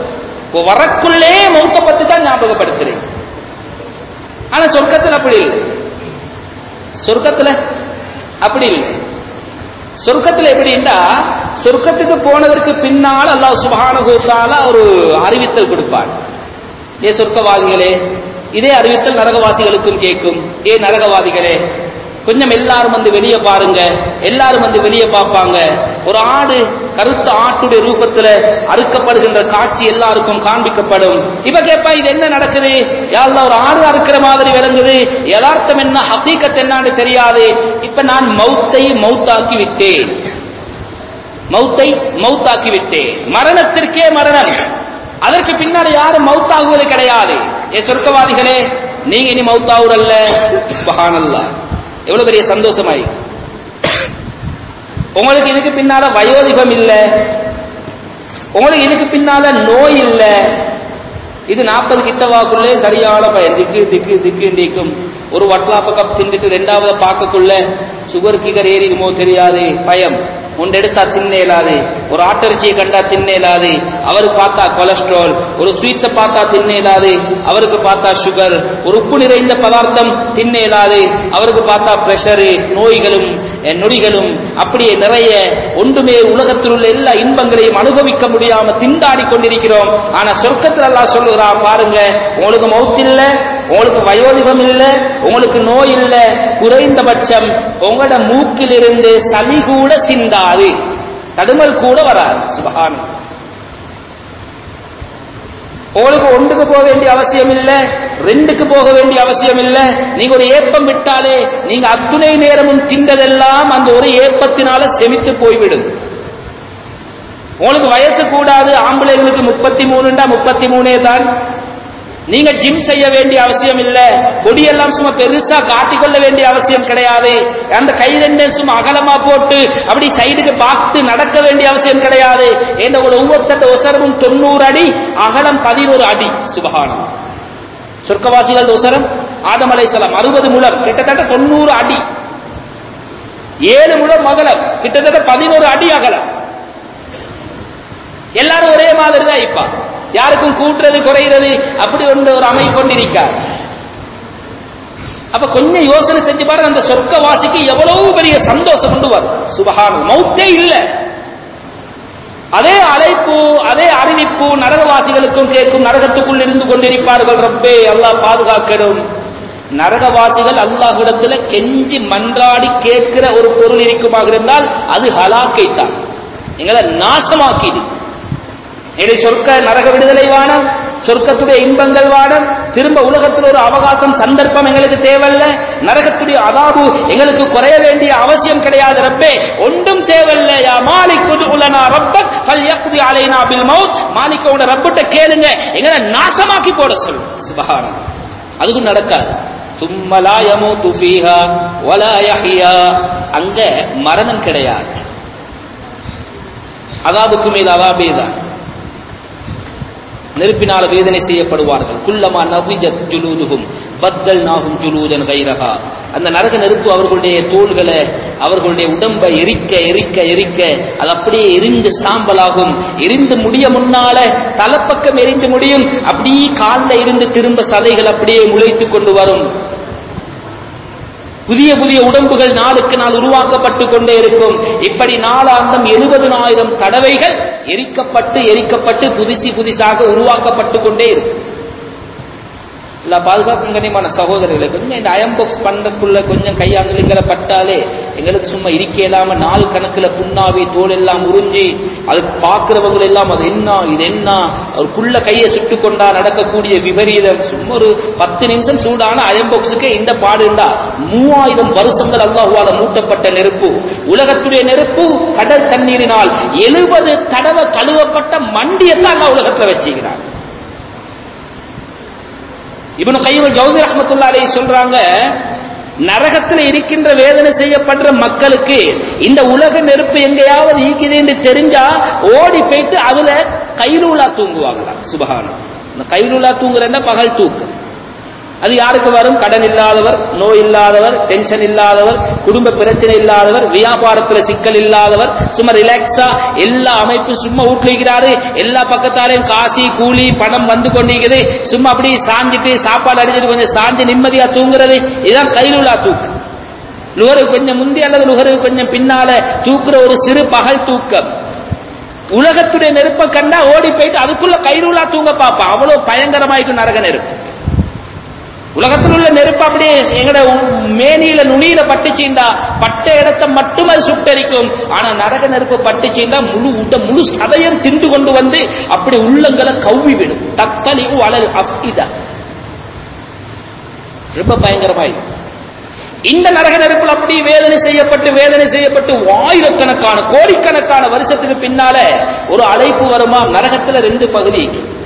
இப்போ வரக்குள்ளே மௌத்த பத்தி தான் ஞாபகப்படுத்துறேன் ஆனா சொர்க்கத்துல அப்படி இல்லை சொர்க்கத்துல அப்படி இல்லை சொர்க்கத்துல எப்படின்னா சொர்க்கத்துக்கு போனதற்கு பின்னால் அல்லாஹ் சுபஹானஹு தஆலா ஒரு அறிவித்தல் கொடுப்பார் ஏ சொர்க்கவாதிகளே இதே அறிவித்தல் நரகவாசிகளுக்கும் கேட்கும் ஏ நரகவாதிகளே கொஞ்சம் எல்லாரும் வந்து வெளியே பாருங்க எல்லாரும் வந்து வெளியே பார்ப்பாங்க ஒரு ஆடு கருத்த ஆட்டுடைய ரூபத்துல அறுக்கப்படுகின்ற காட்சி எல்லாருக்கும் காண்பிக்கப்படும் இப்ப கேப்பா இது என்ன நடக்குது யாரெல்லாம் ஒரு ஆடு அறுக்கிற மாதிரி விளங்குது யதார்த்தம் என்ன ஹகீக்கத் என்னன்னு தெரியாது இப்ப நான் மௌத்தை மௌத்தாக்கி விட்டேன் மௌத்தை மௌத்தாக்கி விட்டேன் மரணத்திற்கே மரணம் அதற்கு பின்னால் யாரும் மௌத்தாகுவது கிடையாது ஏ சொர்க்கவாதிகளே நீங்க இனி மௌத்தாவுரல்ல சுபஹானல்லாஹ் எவ்வளவு பெரிய சந்தோஷமாய் உங்களுக்கு இதுக்கு பின்னால வயோதிபம் இல்ல உங்களுக்கு இதுக்கு பின்னால நோய் இல்ல இது நாற்பது கிட்டவாக்குள்ளே சரியான பயன் திக்கு திக்கு திக்கு திக்கும் ஒரு வட்லாப்ப கப் தின்னுட்டு ரெண்டாவது பார்க்கக்குள்ள சுகர் கிகர் ஏறிடுமோ தெரியாது பயம் ஒன்று எடுத்தா தின்ன இயலாது ஒரு ஆட்டரிச்சியை கண்டா தின்ன இயலாது அவருக்கு பார்த்தா கொலஸ்ட்ரால் ஒரு ஸ்வீட்ஸை பார்த்தா தின்ன இயலாது அவருக்கு பார்த்தா சுகர் ஒரு உப்பு நிறைந்த பதார்த்தம் தின்ன இயலாது அவருக்கு பார்த்தா பிரஷரு நோய்களும் அஹ், நொடிகளும் அப்படியே நிறைய ஒன்றுமே உலகத்தில் உள்ள எல்லா இன்பங்களையும் அனுபவிக்க முடியாம திண்டாடி கொண்டிருக்கிறோம் ஆனா சொர்க்கத்தில் எல்லாம் சொல்லுகிறான் பாருங்க உங்களுக்கு மௌத் இல்ல உங்களுக்கு வயோதிபம் இல்ல உங்களுக்கு நோய் இல்ல குறைந்தபட்சம் உங்களோட மூக்கிலிருந்து சளி கூட சிந்தாது தடுமல் கூட வராது சுபஹான் உங்களுக்கு ஒன்றுக்கு போக வேண்டிய அவசியம் இல்ல ரெண்டுக்கு போக வேண்டிய அவசியம் இல்ல நீங்க ஒரு ஏப்பம் விட்டாலே நீங்க அத்துணை நேரமும் தின்றதெல்லாம் அந்த ஒரு ஏப்பத்தினால செமித்து போய்விடும் உங்களுக்கு வயசு கூடாது ஆம்பளைங்களுக்கு முப்பத்தி மூணுண்டா முப்பத்தி மூணே தான் நீங்க ஜிம் செய்ய வேண்டிய அவசியம் இல்ல பொடியெல்லாம் சும்மா பெருசா காட்டிக்கொள்ள வேண்டிய அவசியம் கிடையாது அந்த கை ரெண்டே சும்மா அகலமா போட்டு அப்படி சைடுக்கு பார்த்து நடக்க வேண்டிய அவசியம் கிடையாது என்ற ஒரு ஒவ்வொருத்தட்ட ஒசரமும் தொண்ணூறு அடி அகலம் பதினோரு அடி சுபகானம் சொர்க்கவாசிகள் ஒசரம் ஆதம் அலைசலாம் அறுபது முழம் கிட்டத்தட்ட தொண்ணூறு அடி ஏழு முழம் அகலம் கிட்டத்தட்ட பதினோரு அடி அகலம் எல்லாரும் ஒரே மாதிரி தான் இப்ப யாருக்கும் கூட்டுறது குறைகிறது அப்படி ஒன்று ஒரு அமைப்பு கொண்டிருக்கார் அப்ப கொஞ்சம் யோசனை செஞ்சு பாருங்க அந்த சொர்க்கவாசிக்கு எவ்வளவு பெரிய சந்தோஷம் கொண்டு வரும் சுபகான மௌத்தே இல்ல அதே அழைப்பு அதே அறிவிப்பு நரகவாசிகளுக்கும் கேட்கும் நரகத்துக்குள் இருந்து கொண்டிருப்பார்கள் ரப்பே அல்லாஹ் பாதுகாக்கணும் நரகவாசிகள் அல்லாஹ்விடத்துல கெஞ்சி மன்றாடி கேட்கிற ஒரு பொருள் இருக்குமாக இருந்தால் அது ஹலாக்கை தான் எங்களை நாசமாக்கிடு இதை சொர்க்க நரக விடுதலை வானம் சொர்க்கத்துடைய இன்பங்கள் வானம் திரும்ப உலகத்தில் ஒரு அவகாசம் சந்தர்ப்பம் எங்களுக்கு தேவையில்ல நரகத்துடைய அதாபு எங்களுக்கு குறைய வேண்டிய அவசியம் கிடையாது ரப்பே ஒன்றும் தேவையில்ல யா மாலிக் உலனா ரப்பக் ஃபல் யக்தி அலைனா பில் மௌத் மாலிக்கோட ரப்பிட்ட கேளுங்க எங்களை நாசமாக்கி போட சொல்லு சுபஹானம் அதுக்கும் நடக்காது சும்மலா யமூது ஃபீஹா வலா யஹ்யா அங்க மரணம் கிடையாது அதாபுக்கு மேல் அதாபே தான் நெருப்பினால் வேதனை செய்யப்படுவார்கள் குல்லமா நபிஜத் ஜுலூதுகும் பத்தல் நாகும் ஜுலூதன் கைரகா அந்த நரக நெருப்பு அவர்களுடைய தோள்களை அவர்களுடைய உடம்பை எரிக்க எரிக்க எரிக்க அது அப்படியே எரிந்து சாம்பலாகும் எரிந்து முடிய முன்னால தலைப்பக்கம் எரிந்து முடியும் அப்படியே காலில் இருந்து திரும்ப சதைகள் அப்படியே முளைத்து கொண்டு வரும் புதிய புதிய உடம்புகள் நாளுக்கு நாள் உருவாக்கப்பட்டு கொண்டே இருக்கும் இப்படி நாளாந்தம் எழுபதுனாயிரம் தடவைகள் எரிக்கப்பட்டு எரிக்கப்பட்டு புதுசி புதிசாக உருவாக்கப்பட்டு கொண்டே இருக்கும் எல்லா பாதுகாப்பும் கண்ணியமான சகோதரர்களை கொஞ்சம் இந்த அயம் பாக்ஸ் பண்றதுக்குள்ள கொஞ்சம் கையாங்கலிங்களை பட்டாலே எங்களுக்கு சும்மா இருக்க இல்லாம நாள் கணக்குல புண்ணாவி தோல் எல்லாம் உறிஞ்சி அது பார்க்கிறவங்க எல்லாம் அது என்ன இது என்ன ஒரு புள்ள கையை சுட்டு கொண்டா நடக்கக்கூடிய விபரீதம் சும்மா ஒரு பத்து நிமிஷம் சூடான அயம் பாக்ஸுக்கு இந்த பாடுண்டா மூவாயிரம் வருஷங்கள் அல்லாஹுவால மூட்டப்பட்ட நெருப்பு உலகத்துடைய நெருப்பு கடல் தண்ணீரினால் எழுபது தடவை கழுவப்பட்ட மண்டியத்தான் அல்லாஹ் உலகத்துல வச்சுக்கிறார் இப்னு கையம் ஜவுசி ரஹ்மத்துல்லாஹி அலைஹி சொல்றாங்க நரகத்தில் இருக்கின்ற வேதனை செய்யப்படுற மக்களுக்கு இந்த உலக நெருப்பு எங்கேயாவது ஈக்குது என்று தெரிஞ்சா ஓடி போயிட்டு அதுல கைலூலா தூங்குவாங்களாம் சுபஹானம் இந்த கைலூலா தூங்குறன்னா பகல் தூக்கம் அது யாருக்கு வரும் கடன் இல்லாதவர் நோய் இல்லாதவர் டென்ஷன் இல்லாதவர் குடும்ப பிரச்சனை இல்லாதவர் வியாபாரத்துல சிக்கல் இல்லாதவர் சும்மா ரிலாக்ஸா எல்லா அமைப்பும் சும்மா ஊட்டுகிறாரு எல்லா பக்கத்தாலையும் காசி கூலி பணம் வந்து கொண்டிருக்குது சும்மா அப்படி சாஞ்சிட்டு சாப்பாடு அடிச்சிட்டு கொஞ்சம் சாஞ்சு நிம்மதியா தூங்குறது இதுதான் கைலுலா தூக்கம் லுகரு கொஞ்சம் முந்தி அல்லது லுகரு கொஞ்சம் பின்னால தூக்குற ஒரு சிறு பகல் தூக்கம் உலகத்துடைய நெருப்பை கண்டா ஓடி போயிட்டு அதுக்குள்ள கைரூலா தூங்க பாப்பா அவ்வளவு பயங்கரமாயிக்கும் நரக நெருப்பு உலகத்தில் உள்ள நெருப்பு அப்படியே எங்கட மேனியில நுனியில பட்டுச்சீண்டா பட்ட இடத்தை மட்டும் அது சுட்டரிக்கும் ஆனா நரக நெருப்பு பட்டுச்சீண்டா முழு உட முழு சதையம் திண்டு கொண்டு வந்து அப்படி உள்ளங்களை கவ்வி விடும் தத்தலிவு அலல் அஃபிதா ரொம்ப பயங்கரமாய் இந்த நரக நெருப்பில் அப்படி வேதனை செய்யப்பட்டு வேதனை செய்யப்பட்டு ஆயிரக்கணக்கான கோடிக்கணக்கான வருஷத்துக்கு பின்னால ஒரு அழைப்பு வருமா நரகத்துல ரெண்டு பகுதி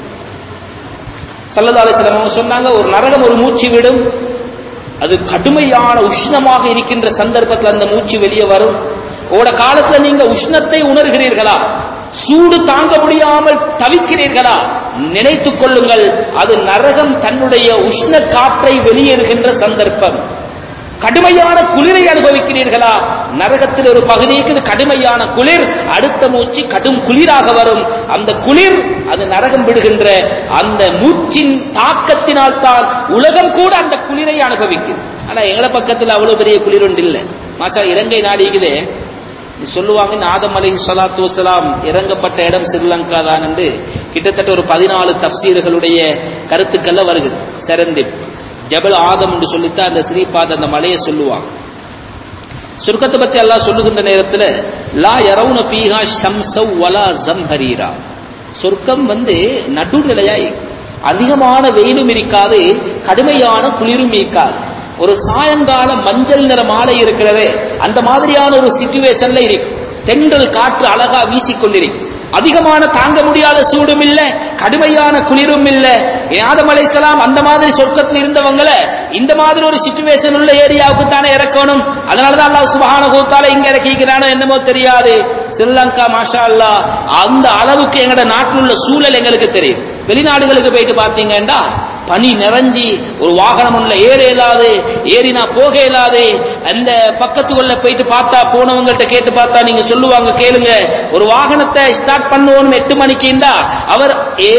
சல்லதாலை சிலவங்க சொன்னாங்க ஒரு நரகம் ஒரு மூச்சு விடும் அது கடுமையான உஷ்ணமாக இருக்கின்ற சந்தர்ப்பத்தில் அந்த மூச்சு வெளியே வரும் உங்களோட காலத்துல நீங்க உஷ்ணத்தை உணர்கிறீர்களா சூடு தாங்க முடியாமல் தவிக்கிறீர்களா நினைத்துக் கொள்ளுங்கள் அது நரகம் தன்னுடைய உஷ்ண காற்றை வெளியேறுகின்ற சந்தர்ப்பம் கடுமையான குளிரை அனுபவிக்கிறீர்களா நரகத்தில் ஒரு பகுதி இருக்குது கடுமையான குளிர் அடுத்த மூச்சு கடும் குளிராக வரும் அந்த குளிர் அது நரகம் விடுகின்ற அந்த மூச்சின் தாக்கத்தினால் தான் உலகம் கூட அந்த குளிரை அனுபவிக்குது ஆனா எங்களை பக்கத்தில் அவ்வளவு பெரிய குளிர் ஒன்று இல்லை மாசா இலங்கை நாடிக்குதே சொல்லுவாங்க ஆதம் அலை சலாத்து வசலாம் இறங்கப்பட்ட இடம் ஸ்ரீலங்கா தான் என்று கிட்டத்தட்ட ஒரு பதினாலு தப்சீர்களுடைய கருத்துக்கள்ல வருகிறது செரந்திப் ஜபல் ஆதம் என்று சொல்லித்தான் அந்த ஸ்ரீபாத் அந்த மலையை சொல்லுவான் சுருக்கத்தை பத்தி எல்லாம் சொல்லுகின்ற நேரத்தில் லா யரவுன ஃபீஹா ஷம்சவ் வலா ஜம்ஹரீரா சொர்க்கம் வந்து நடுநிலையாய் அதிகமான வெயிலும் இருக்காது கடுமையான குளிரும் இருக்காது ஒரு சாயங்கால மஞ்சள் நிற மாலை இருக்கிறதே அந்த மாதிரியான ஒரு சிச்சுவேஷன்ல இருக்கும் தென்றல் காற்று அழகா வீசிக்கொண்டிருக்கும் அதிகமான தாங்க முடியாத சூடும் இல்ல கடுமையான குளிரும் இல்ல ஆதம் அலைசலாம் அந்த மாதிரி சொர்க்கத்தில் இருந்தவங்களை இந்த மாதிரி ஒரு சிச்சுவேஷன் உள்ள ஏரியாவுக்கு தானே இறக்கணும் அதனாலதான் அல்லாஹ் சுபஹான கூத்தால இங்க இறக்கிக்கிறானோ என்னமோ தெரியாது ஸ்ரீலங்கா மாஷா அல்லா அந்த அளவுக்கு எங்கட நாட்டில் உள்ள சூழல் எங்களுக்கு தெரியும் வெளிநாடுகளுக்கு போயிட்டு பாத்தீங்கன்னா பனி நிறைஞ்சி ஒரு வாகனம் உள்ள ஏற இயலாது ஏறினா போக இயலாது அந்த பக்கத்துக்குள்ள போயிட்டு பார்த்தா போனவங்கள்ட்ட கேட்டு பார்த்தா நீங்க சொல்லுவாங்க கேளுங்க ஒரு வாகனத்தை ஸ்டார்ட் பண்ணுவோம் எட்டு மணிக்குண்டா அவர்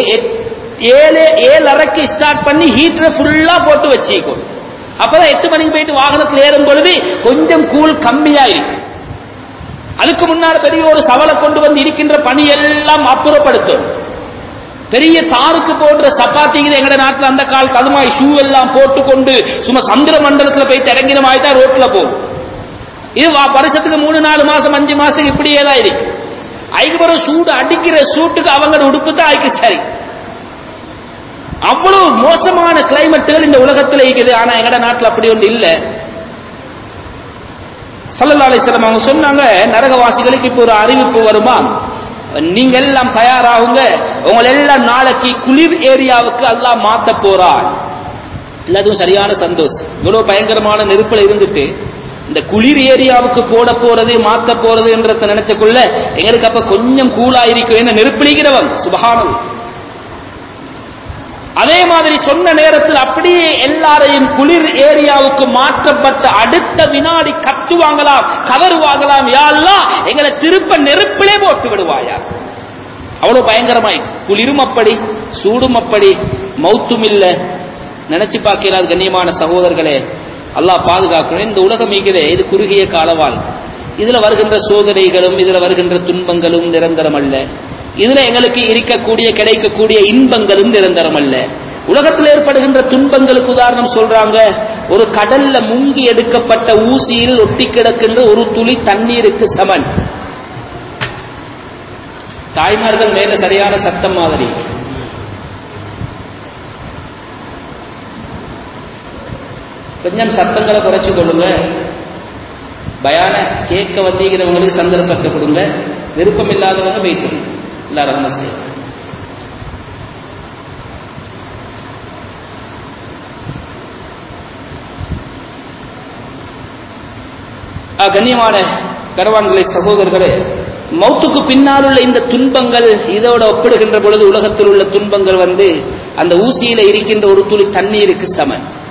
ஏழு ஏழு அரைக்கு ஸ்டார்ட் பண்ணி ஹீட்டரை ஃபுல்லா போட்டு வச்சுக்கும் அப்பதான் எட்டு மணிக்கு போயிட்டு வாகனத்தில் ஏறும் பொழுது கொஞ்சம் கூழ் கம்மியா இருக்கு அதுக்கு முன்னால் பெரிய ஒரு சவலை கொண்டு வந்து இருக்கின்ற பணி எல்லாம் அப்புறப்படுத்தும் பெரிய தாருக்கு போன்ற சப்பாத்திங்க எங்கட நாட்டில் அந்த கால் ததுமாய் ஷூ எல்லாம் போட்டுக்கொண்டு சும்மா சந்திர மண்டலத்தில் போய் இறங்கின மாதிரி தான் ரோட்ல போகும் இது வருஷத்துக்கு மூணு நாலு மாசம் அஞ்சு மாசம் இப்படியே தான் இருக்கு அதுக்கப்புறம் சூடு அடிக்கிற சூட்டுக்கு அவங்க உடுப்பு தான் அதுக்கு சரி அவ்வளவு மோசமான கிளைமேட்டுகள் இந்த உலகத்தில் இருக்குது ஆனா எங்கட நாட்டில் அப்படி ஒன்று இல்லை சல்லல்லா அலிஸ்லாம் அவங்க சொன்னாங்க நரகவாசிகளுக்கு இப்போ ஒரு அறிவிப்பு வருமா நீங்க எல்லாம் தயாராகுங்க உங்களை எல்லாம் நாளைக்கு குளிர் ஏரியாவுக்கு எல்லாம் மாத்த போறான் எல்லாத்துக்கும் சரியான சந்தோஷம் இவ்வளவு பயங்கரமான நெருப்புல இருந்துட்டு இந்த குளிர் ஏரியாவுக்கு போட போறது மாத்த போறதுன்றத நினைச்சக்குள்ள எங்களுக்கு அப்ப கொஞ்சம் கூலா இருக்கும் என்ன நெருப்பிலிக்கிறவன் சுபகானம் அதே மாதிரி சொன்ன நேரத்தில் அப்படியே எல்லாரையும் குளிர் ஏரியாவுக்கு மாற்றப்பட்ட அடுத்த வினாடி கத்துவாங்களாம் கதறுவாங்களாம் யாரெல்லாம் எங்களை திருப்ப நெருப்பிலே போட்டு விடுவாயா அவ்வளவு பயங்கரமாய் குளிரும் அப்படி சூடும் அப்படி மௌத்தும் இல்ல நினைச்சு பார்க்கிறார் கண்ணியமான சகோதரர்களே அல்லாஹ் பாதுகாக்கணும் இந்த உலகம் மீகிறே இது குறுகிய காலவால் இதுல வருகின்ற சோதனைகளும் இதுல வருகின்ற துன்பங்களும் நிரந்தரம் அல்ல இதுல எங்களுக்கு இருக்கக்கூடிய கிடைக்கக்கூடிய இன்பங்களும் நிரந்தரம் அல்ல உலகத்தில் ஏற்படுகின்ற துன்பங்களுக்கு உதாரணம் சொல்றாங்க ஒரு கடல்ல முங்கி எடுக்கப்பட்ட ஊசியில் ஒட்டி கிடக்கின்ற ஒரு துளி தண்ணீருக்கு சமன் தாய்மார்கள் மேல சரியான சத்தம் மாதிரி கொஞ்சம் சத்தங்களை குறைச்சு கொள்ளுங்க பயான கேட்க வந்தீங்கிறவங்களுக்கு சந்தர்ப்பத்தை கொடுங்க விருப்பம் இல்லாதவங்க வைத்து எல்லாரும் செய்யும் கண்ணியமான கரவான்களை சகோதரர்களே மௌத்துக்கு பின்னால் உள்ள இந்த துன்பங்கள் இதோட ஒப்பிடுகின்ற பொழுது உலகத்தில் உள்ள துன்பங்கள் வந்து அந்த ஊசியில இருக்கின்ற ஒரு துளி தண்ணீருக்கு சமன்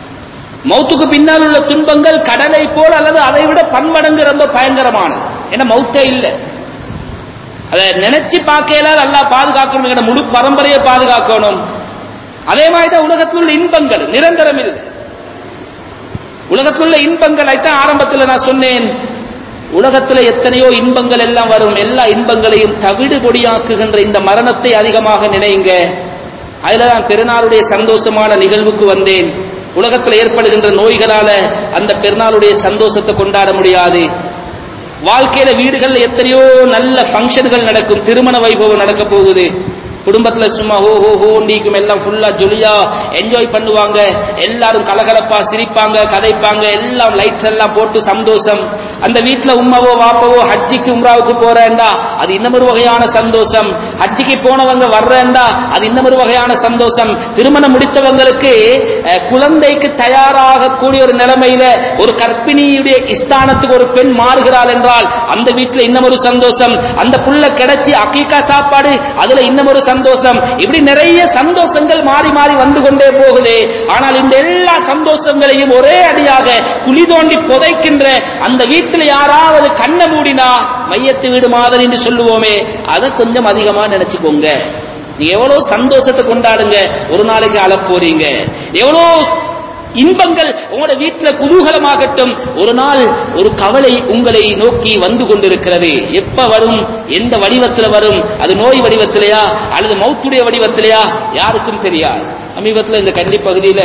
மௌத்துக்கு பின்னால் உள்ள துன்பங்கள் கடலை போல் அல்லது அதை விட பன்மடங்கு ரொம்ப பயங்கரமானது ஏன்னா மௌத்தே இல்லை அதை நினைச்சு பார்க்கல நல்லா பாதுகாக்கணும் எங்கட முழு பரம்பரையை பாதுகாக்கணும் அதே மாதிரி தான் உலகத்தில் உள்ள இன்பங்கள் நிரந்தரம் இல்லை உலகத்தில் உள்ள இன்பங்களை தான் ஆரம்பத்தில் நான் சொன்னேன் உலகத்தில் எத்தனையோ இன்பங்கள் எல்லாம் வரும் எல்லா இன்பங்களையும் தவிடு பொடியாக்குகின்ற இந்த மரணத்தை அதிகமாக நினைங்க அதுல நான் பெருநாளுடைய சந்தோஷமான நிகழ்வுக்கு வந்தேன் உலகத்தில் ஏற்படுகின்ற நோய்களால அந்த பெருநாளுடைய சந்தோஷத்தை கொண்டாட முடியாது வாழ்க்கையில வீடுகள்ல எத்தனையோ நல்ல ஃபங்க்ஷன்கள் நடக்கும் திருமண வைபவம் நடக்க போகுது குடும்பத்துல சும்மா ஹோ ஹோ ஹோ நீக்கும் எல்லாம் ஃபுல்லா ஜொலியா என்ஜாய் பண்ணுவாங்க எல்லாரும் கலகலப்பா சிரிப்பாங்க கதைப்பாங்க எல்லாம் லைட்ஸ் எல்லாம் போட்டு சந்தோஷம் அந்த வீட்டுல உம்மாவோ வாப்பாவோ ஹஜ்ஜிக்கு உம்ராவுக்கு போறேன்டா அது இன்னமொரு வகையான சந்தோஷம் ஹஜ்ஜிக்கு போனவங்க வர்றேன்டா அது இன்னமொரு வகையான சந்தோஷம் திருமணம் முடித்தவங்களுக்கு அஹ், குழந்தைக்கு தயாராக கூடிய ஒரு நிலைமையில ஒரு கர்ப்பிணியுடைய ஸ்தானத்துக்கு ஒரு பெண் மாறுகிறாள் என்றால் அந்த வீட்டுல இன்னமொரு சந்தோஷம் அந்த புள்ள கிடைச்சி அக்கீக்கா சாப்பாடு அதுல இன்னமொரு சந்தோஷம் இப்படி நிறைய சந்தோஷங்கள் மாறி மாறி வந்து கொண்டே போகுது ஆனால் இந்த எல்லா சந்தோஷங்களையும் ஒரே அடியாக குழி தோண்டி புதைக்கின்ற அந்த வீட்டில் யாராவது கண்ணை மூடினா மையத்து வீடு மாதிரி என்று சொல்லுவோமே அதை கொஞ்சம் அதிகமா நினைச்சுக்கோங்க நீங்க எவ்வளவு சந்தோஷத்தை கொண்டாடுங்க ஒரு நாளைக்கு அழப் போறீங்க எவ்வளோ இன்பங்கள் உங்களோட வீட்டில் குதூகலமாகட்டும் ஒரு நாள் ஒரு கவலை உங்களை நோக்கி வந்து கொண்டிருக்கிறது எப்ப வரும் எந்த வடிவத்தில் வரும் அது நோய் வடிவத்திலையா அல்லது மௌத்துடைய வடிவத்திலையா யாருக்கும் தெரியாது சமீபத்தில் இந்த கன்னி பகுதியில்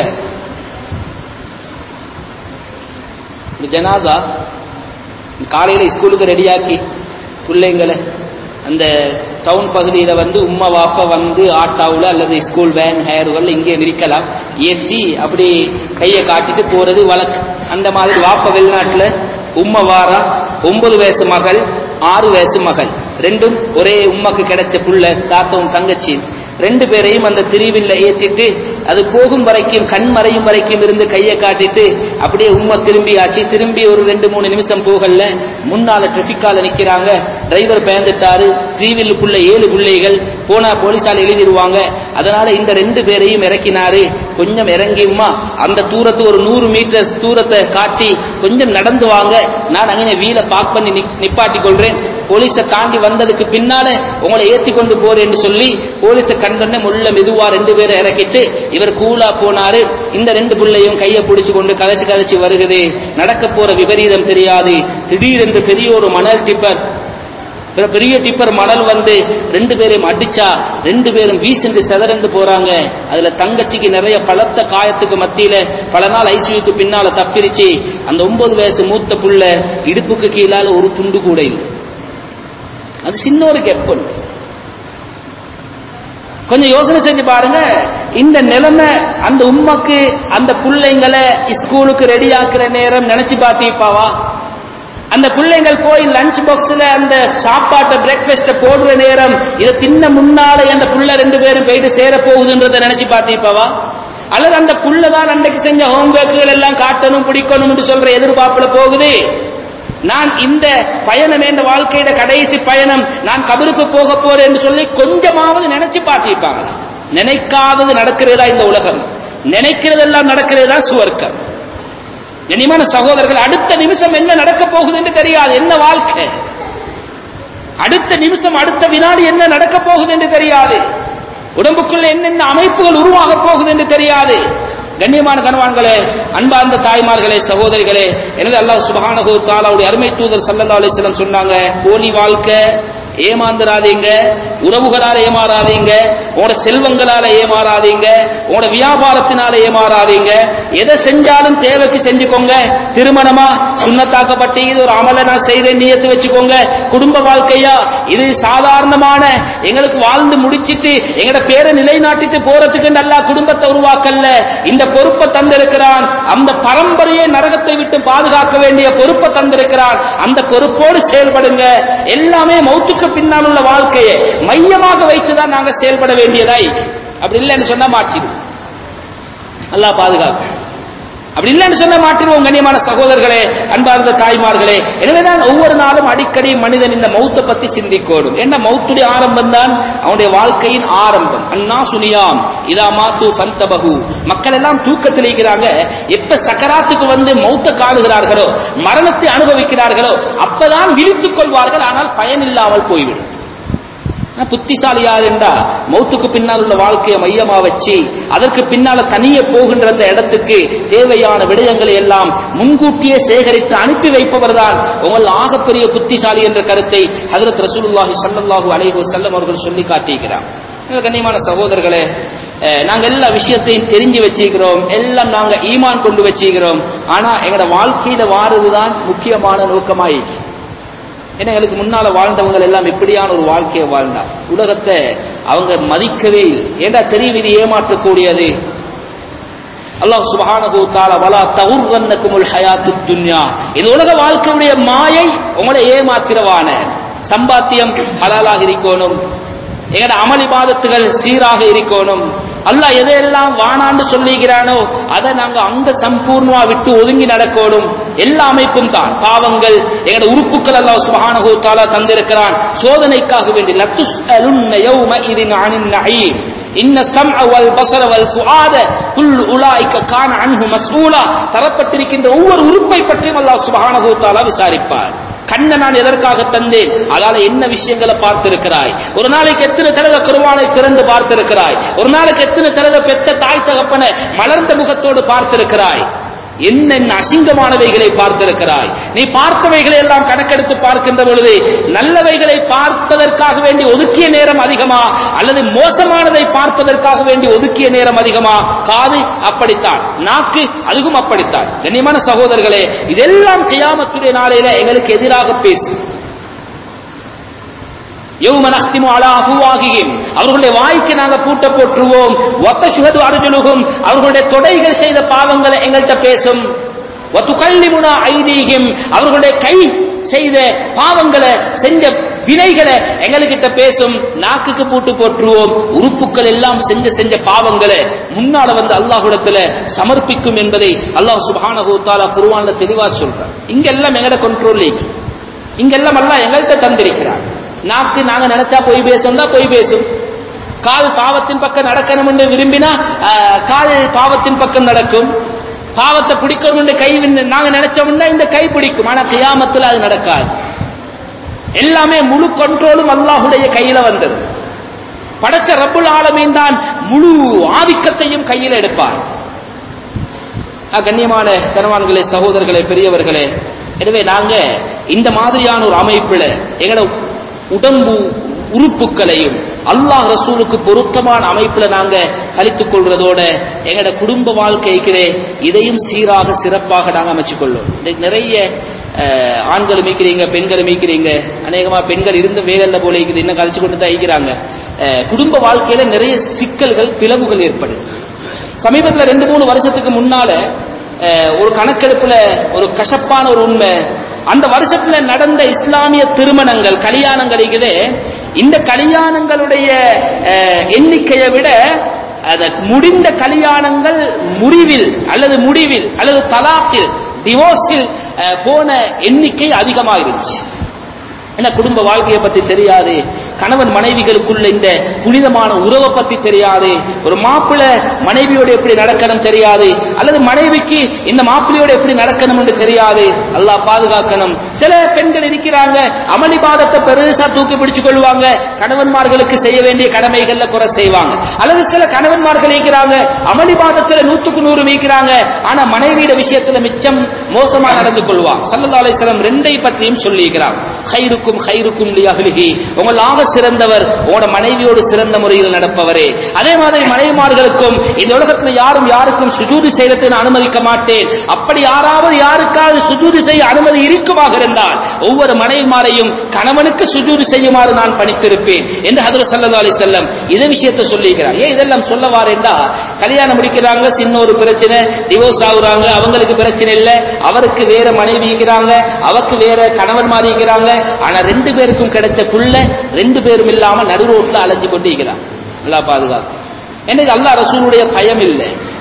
ஒரு ஜனாசா காலையில் ஸ்கூலுக்கு ரெடியாக்கி பிள்ளைங்களை அந்த டவுன் பகுதியில் வந்து உம்மா வாப்பா வந்து ஆட்டாவில் அல்லது ஸ்கூல் வேன் ஹேர்கள் இங்கே நிற்கலாம் ஏற்றி அப்படி கையை காட்டிட்டு போறது வழக்கு அந்த மாதிரி வாப்பா வெளிநாட்டில் உம்மா வாரா ஒன்பது வயசு மகள் ஆறு வயசு மகள் ரெண்டும் ஒரே உம்மாக்கு கிடைச்ச புள்ள தாத்தவும் தங்கச்சி ரெண்டு பேரையும் அந்த திரிவில்ல ஏத்திட்டு அது போகும் வரைக்கும் கண் மறையும் வரைக்கும் இருந்து கையை காட்டிட்டு அப்படியே உம்மை திரும்பியாச்சு திரும்பி ஒரு ரெண்டு மூணு நிமிஷம் போகல முன்னால டிராபிக்கால நிக்கிறாங்க டிரைவர் பயந்துட்டாரு த்ரீவில்லுக்குள்ள ஏழு பிள்ளைகள் போனா போலீஸால எழுதிடுவாங்க அதனால இந்த ரெண்டு பேரையும் இறக்கினாரு கொஞ்சம் இறங்கியுமா அந்த தூரத்து ஒரு நூறு மீட்டர் தூரத்தை காட்டி கொஞ்சம் நடந்து வாங்க நான் அங்கே வீலை பார்க் பண்ணி நிப்- நிப்பாட்டிக் கொள்றேன் போலீஸை தாண்டி வந்ததுக்கு பின்னால உங்களை ஏத்தி கொண்டு போறேன்னு சொல்லி போலீஸை கண்டோன்னே முள்ள மெதுவா ரெண்டு பேரை இறக்கிட்டு இவர் கூலா போனாரு இந்த ரெண்டு பிள்ளையும் கையை பிடிச்சு கொண்டு கதைச்சு கதைச்சு வருகுது நடக்க போற விபரீதம் தெரியாது திடீரென்று பெரிய ஒரு மணல் டிப்பர் பிற- பெரிய டிப்பர் மணல் வந்து ரெண்டு பேரையும் அடிச்சா ரெண்டு பேரும் வீசிண்டு செதறண்டு போறாங்க அதுல தங்கச்சிக்கு நிறைய பலத்த காயத்துக்கு மத்தியில பல நாள் ஐசியூக்கு பின்னால தப்பிருச்சு அந்த ஒன்பது வயசு மூத்த புள்ள இடுப்புக்கு கீழால ஒரு துண்டு கூட இல்லை அது சின்ன ஒரு கெப்பன் கொஞ்சம் யோசனை செஞ்சு பாருங்க இந்த நிலைமை அந்த உம்மக்கு அந்த பிள்ளைங்களை ஸ்கூலுக்கு ரெடி ஆக்குற நேரம் நினைச்சு பார்த்திருப்பாவா அந்த பிள்ளைங்கள் போய் லஞ்ச் பாக்ஸ்ல அந்த சாப்பாட்டை பிரேக்ஃபாஸ்ட போடுற நேரம் இதை தின்ன முன்னால அந்த புள்ள ரெண்டு பேரும் போயிட்டு சேர போகுதுன்றதை நினைச்சு பார்த்திருப்பாவா அல்லது அந்த புள்ள தான் அன்றைக்கு செஞ்ச ஹோம்ஒர்க்குகள் எல்லாம் காட்டணும் பிடிக்கணும்னு சொல்ற எதிர்பார்ப்புல போகுது நான் இந்த பயணம் என்ற வாழ்க்கையில கடைசி பயணம் நான் கபருக்கு போக போறேன் என்று சொல்லி கொஞ்சமாவது நினைச்சு பார்த்திருப்பாங்களா நினைக்காதது நடக்கிறதா இந்த உலகம் நினைக்கிறதெல்லாம் நடக்கிறதா சுவர்க்கம் கனிமான சகோதரர்கள் அடுத்த நிமிஷம் என்ன நடக்க போகுது என்று தெரியாது என்ன வாழ்க்கை அடுத்த நிமிஷம் அடுத்த வினாடி என்ன நடக்க போகுது என்று தெரியாது உடம்புக்குள்ள என்னென்ன அமைப்புகள் உருவாக போகுது என்று தெரியாது கண்ணியமான கணவான்களே அன்பார்ந்த தாய்மார்களே சகோதரிகளே எனவே அல்லாஹ் சுபஹானஹு தாலாவுடைய அருமை தூதர் ஸல்லல்லாஹு அலைஹி வஸல்லம் சொன்னாங்க போலி வாழ்க்கை ஏமாந்துராதீங்க உறவுகளால ஏமாறாதீங்க உங்களோட செல்வங்களால ஏமாறாதீங்க உங்களோட வியாபாரத்தினால ஏமாறாதீங்க எதை செஞ்சாலும் தேவைக்கு செஞ்சுக்கோங்க திருமணமா சுண்ணத்தாக்கப்பட்டு இது ஒரு அமலை நான் செய்றேன் நியத்து வச்சுக்கோங்க குடும்ப வாழ்க்கையா இது சாதாரணமான எங்களுக்கு வாழ்ந்து முடிச்சிட்டு எங்கட பேரை நிலைநாட்டிட்டு போறதுக்கு நல்லா குடும்பத்தை உருவாக்கல்ல இந்த பொறுப்பை தந்திருக்கிறான் அந்த பரம்பரையை நரகத்தை விட்டு பாதுகாக்க வேண்டிய பொறுப்பை தந்திருக்கிறான் அந்த பொறுப்போடு செயல்படுங்க எல்லாமே மௌத்துக்கு பின்னால் உள்ள வாழ்க்கையை மையமாக வைத்துதான் நாங்க செயல்பட வேண்டியதாய் அப்படி இல்லைன்னு சொன்னா மாற்றிடும் அல்லாஹ் பாதுகாக்கும் அப்படி இல்லைன்னு சொல்ல மாட்டிருவோம் கண்ணியமான சகோதரர்களே அன்பார்ந்த தாய்மார்களே எனவேதான் ஒவ்வொரு நாளும் அடிக்கடி மனிதன் இந்த மௌத்தை பத்தி சிந்திக்கோடும் என்ன மௌத்துடைய ஆரம்பம் தான் அவனுடைய வாழ்க்கையின் ஆரம்பம் அண்ணா சுனியாம் இதா மாத்து ஃபந்தபகு மக்கள் எல்லாம் தூக்கத்தில் இருக்கிறாங்க எப்ப சக்கராத்துக்கு வந்து மௌத்த காணுகிறார்களோ மரணத்தை அனுபவிக்கிறார்களோ அப்பதான் விழித்துக் கொள்வார்கள் ஆனால் பயனில்லாமல் போய்விடும் ஆனா புத்திசாலி யார் என்றா மௌத்துக்கு பின்னால் உள்ள வாழ்க்கையை மையமா வச்சு அதற்கு பின்னால தனியே போகின்ற அந்த இடத்துக்கு தேவையான விடயங்களை எல்லாம் முன்கூட்டியே சேகரித்து அனுப்பி வைப்பவர் தான் உங்கள் ஆகப்பெரிய புத்திசாலி என்ற கருத்தை ஹதரத் ரசூலுல்லாஹி ஸல்லல்லாஹு அலைஹி வஸல்லம் அவர்கள் சொல்லி காட்டியிருக்கிறார் கண்ணியமான சகோதரர்களே அஹ், நாங்க எல்லா விஷயத்தையும் தெரிஞ்சு வச்சுக்கிறோம் எல்லாம் நாங்க ஈமான் கொண்டு வச்சுக்கிறோம் ஆனா எங்களோட வாழ்க்கையில வாரதுதான் முக்கியமான நோக்கமாயிருக்கு ஏன்னா எங்களுக்கு முன்னால வாழ்ந்தவங்க எல்லாம் எப்படியான ஒரு வாழ்க்கையை வாழ்ந்தார் உலகத்தை அவங்க மதிக்கவே இல்லை ஏண்டா தெரியும் இது ஏமாற்றக்கூடியது அல்லாஹ் சுபஹானஹு தஆலா வலா தகுர்ரன்னக்குமுல் ஹயாத்துத் துன்யா இந்த உலக வாழ்க்கையுடைய மாயை உங்களை ஏமாத்திரவான சம்பாத்தியம் ஹலாலாக இருக்கணும் எங்கட அமல் இபாதத்துகள் சீராக இருக்கணும் அல்லாஹ் எதையெல்லாம் வானான்னு சொல்லிக்கிறானோ அதை நாங்க அங்க சம்பூர்ணமா விட்டு ஒதுங்கி நடக்கணும் எல்லா அமைப்பும் தான் பாவங்கள் எங்கட உறுப்புகள் அல்லாஹ் சுபஹானஹு தஆலா தந்திருக்கிறான் சோதனைக்காக வேண்டி லத்துஸ்அலுன்ன யௌம இதின் அனின் நஈம் இன்ன சம்அ வல் பஸர வல் ஃபுஆத குல் உலாயிக கான அன்ஹு மஸ்ஊலா தரப்பட்டிருக்கின்ற ஒவ்வொரு உறுப்பை பற்றியும் அல்லாஹ் சுப்ஹானஹு வ தஆலா விசாரிப்பார் கண்ணை நான் எதற்காக தந்தேன் அதால என்ன விஷயங்களை பார்த்திருக்கிறாய் ஒரு நாளைக்கு எத்தனை தடவை குர்ஆனை திறந்து பார்த்திருக்கிறாய் ஒரு நாளைக்கு எத்தனை தடவை பெத்த தாய் தகப்பனை மலர்ந்த முகத்தோடு பார்த்திருக்கிறாய் என்னென்ன அசிங்கமானவைகளை பார்த்திருக்கிறாய் நீ பார்த்தவைகளை எல்லாம் கணக்கெடுத்து பார்க்கின்ற பொழுது நல்லவைகளை பார்ப்பதற்காக வேண்டி ஒதுக்கிய நேரம் அதிகமா அல்லது மோசமானதை பார்ப்பதற்காக வேண்டி ஒதுக்கிய நேரம் அதிகமா காது அப்படித்தான் நாக்கு அதுவும் அப்படித்தான் கண்ணியமான சகோதரர்களே இதெல்லாம் கியாமத்துடைய நாளையில எங்களுக்கு எதிராக பேசும் யௌம நஹ்திமு அலா அஃப்வாஹிஹிம் அவர்களுடைய வாய்க்கு நாங்க பூட்ட போட்டுருவோம் ஒத்த சுகது அர்ஜுலுகும் அவர்களுடைய தொடைகள் செய்த பாவங்களை எங்கள்கிட்ட பேசும் ஒத்துக்கல்லிமுனா ஐதீகம் அவர்களுடைய கை செய்த பாவங்களை செஞ்ச வினைகளை எங்ககிட்ட பேசும் நாக்குக்கு பூட்டு போட்டுருவோம் உறுப்புகள் எல்லாம் செஞ்ச செஞ்ச பாவங்களை முன்னால வந்து அல்லாஹ்விடத்துல சமர்ப்பிக்கும் என்பதை அல்லாஹ் சுப்ஹானஹு தஆலா குர்ஆன்ல தெளிவா சொல்றார் இங்க எல்லாம் எங்கட கண்ட்ரோல் இங்கெல்லாம் அல்லாஹ் எங்கள்கிட்ட தந்திருக்கிறார் நாக்கு நாங்க நினைச்சா போய் பேசும் தான் போய் பேசும் கால் பாவத்தின் பக்கம் நடக்கணும் என்று விரும்பினா ஆஹ், கால் பாவத்தின் பக்கம் நடக்கும் பாவத்தை பிடிக்கணும் என்று கை விண்ண- நாங்க நினைச்சோம்னா இந்த கை பிடிக்கும் ஆனா கியாமத்துல அது நடக்காது எல்லாமே முழு கண்ட்ரோலும் அல்லாஹுடைய கையில வந்தது படைச்ச ரப்புல் ஆலமீன் தான் முழு ஆதிக்கத்தையும் கையில் எடுப்பார் ஆ, கண்ணியமான கனவான்களே சகோதரர்களே பெரியவர்களே எனவே நாங்க இந்த மாதிரியான ஒரு அமைப்புல எங்கட உடம்பு உறுப்புகளையும் அல்லாஹ் ரசூலுக்கு பொருத்தமான அமைப்புல நாங்க கழித்துக் கொள்றதோட எங்கட குடும்ப வாழ்க்கைக்கு இதையும் சீராக சிறப்பாக நாங்க அமைச்சுக் கொள்ளும் இன்னைக்கு நிறைய அஹ், ஆண்கள் மீக்கிறீங்க பெண்கள் மீக்கிறீங்க அநேகமா பெண்கள் இருந்த வேலையில போல இருக்குது இன்னும் கழிச்சு கொண்டு தான் இருக்கிறாங்க அஹ், குடும்ப வாழ்க்கையில நிறைய சிக்கல்கள் பிளவுகள் ஏற்படுது சமீபத்துல ரெண்டு மூணு வருஷத்துக்கு முன்னால அஹ், ஒரு கணக்கெடுப்புல ஒரு கசப்பான ஒரு உண்மை அந்த வருஷத்துல நடந்த இஸ்லாமிய திருமணங்கள் கல்யாணங்கள் இருக்குது இந்த கல்யாணங்களுடைய அஹ், எண்ணிக்கையை விட அத முடிந்த கல்யாணங்கள் முறிவில் அல்லது முடிவில் அல்லது தலாக்கில் டிவோர்ஸில் அஹ், போன எண்ணிக்கை அதிகமாக இருந்துச்சு என்ன குடும்ப வாழ்க்கையை பத்தி தெரியாது கணவன் மனைவிகளுக்குள்ள இந்த புனிதமான உறவை பத்தி தெரியாது ஒரு மாப்பிள்ளை மனைவியோட எப்படி நடக்கணும் தெரியாது அல்லது மனைவிக்கு இந்த மாப்பிள்ளையோட எப்படி நடக்கணும் என்று தெரியாது அல்லாஹ் பாதுகாக்கணும் சில பெண்கள் இருக்கிறாங்க அமளி பாதத்தை பெருசா தூக்கி பிடிச்சு கொள்வாங்க கணவன்மார்களுக்கு செய்ய வேண்டிய கடமைகள்ல குறை செய்வாங்க அல்லது சில கணவன்மார்கள் இருக்கிறாங்க அமளி பாதத்துல நூத்துக்கு நூறு மீக்கிறாங்க ஆனா மனைவியோட விஷயத்துல மிச்சம் மோசமா நடந்து கொள்வான் சல்லல்லாஹு அலைஹி வஸல்லம் ரெண்டை பற்றியும் சொல்லியிருக்கிறான் ஹைருக்கும் ஹைருக்கும் லியஹ்லிஹி உங்களாக சிறந்தவர் உங்களோட மனைவியோடு சிறந்த முறையில் நடப்பவரே அதே மாதிரி மனைவிமார்களுக்கும் இந்த உலகத்துல யாரும் யாருக்கும் சுஜூது செய்யறதை நான் அனுமதிக்க மாட்டேன் அப்படி யாராவது யாருக்காவது சுஜூது செய்ய அனுமதி இருக்குமாக இருந்தால் ஒவ்வொரு மனைவிமாரையும் கணவனுக்கு சுஜூது செய்யுமாறு நான் பணித்திருப்பேன் என்று ஹதரத் ஸல்லல்லாஹு அலைஹி வஸல்லம் இதை விஷயத்தை சொல்லியிருக்கிறார் ஏன் இதெல்லாம் சொல்ல வாரேன்டா கல்யாணம் முடிக்கிறாங்க சின்ன ஒரு பிரச்சனை டிவோர்ஸ் ஆகுறாங்க அவங்களுக்கு பிரச்சனை இல்ல அவருக்கு வேற மனைவி இருக்கிறாங்க அவருக்கு வேற கணவன் மாதிரி இருக்கிறாங்க ஆனா ரெண்டு பேருக்கும் கிடைச்ச புள்ள ரெண்டு பேரும் இல்லாம நடு ரோட்ல அலைஞ்சு கொண்டு இருக்கிறான் நல்லா பாதுகாக்கும் எனக்கு அல்லாஹ் ரசூலுடைய பயம் இல்லை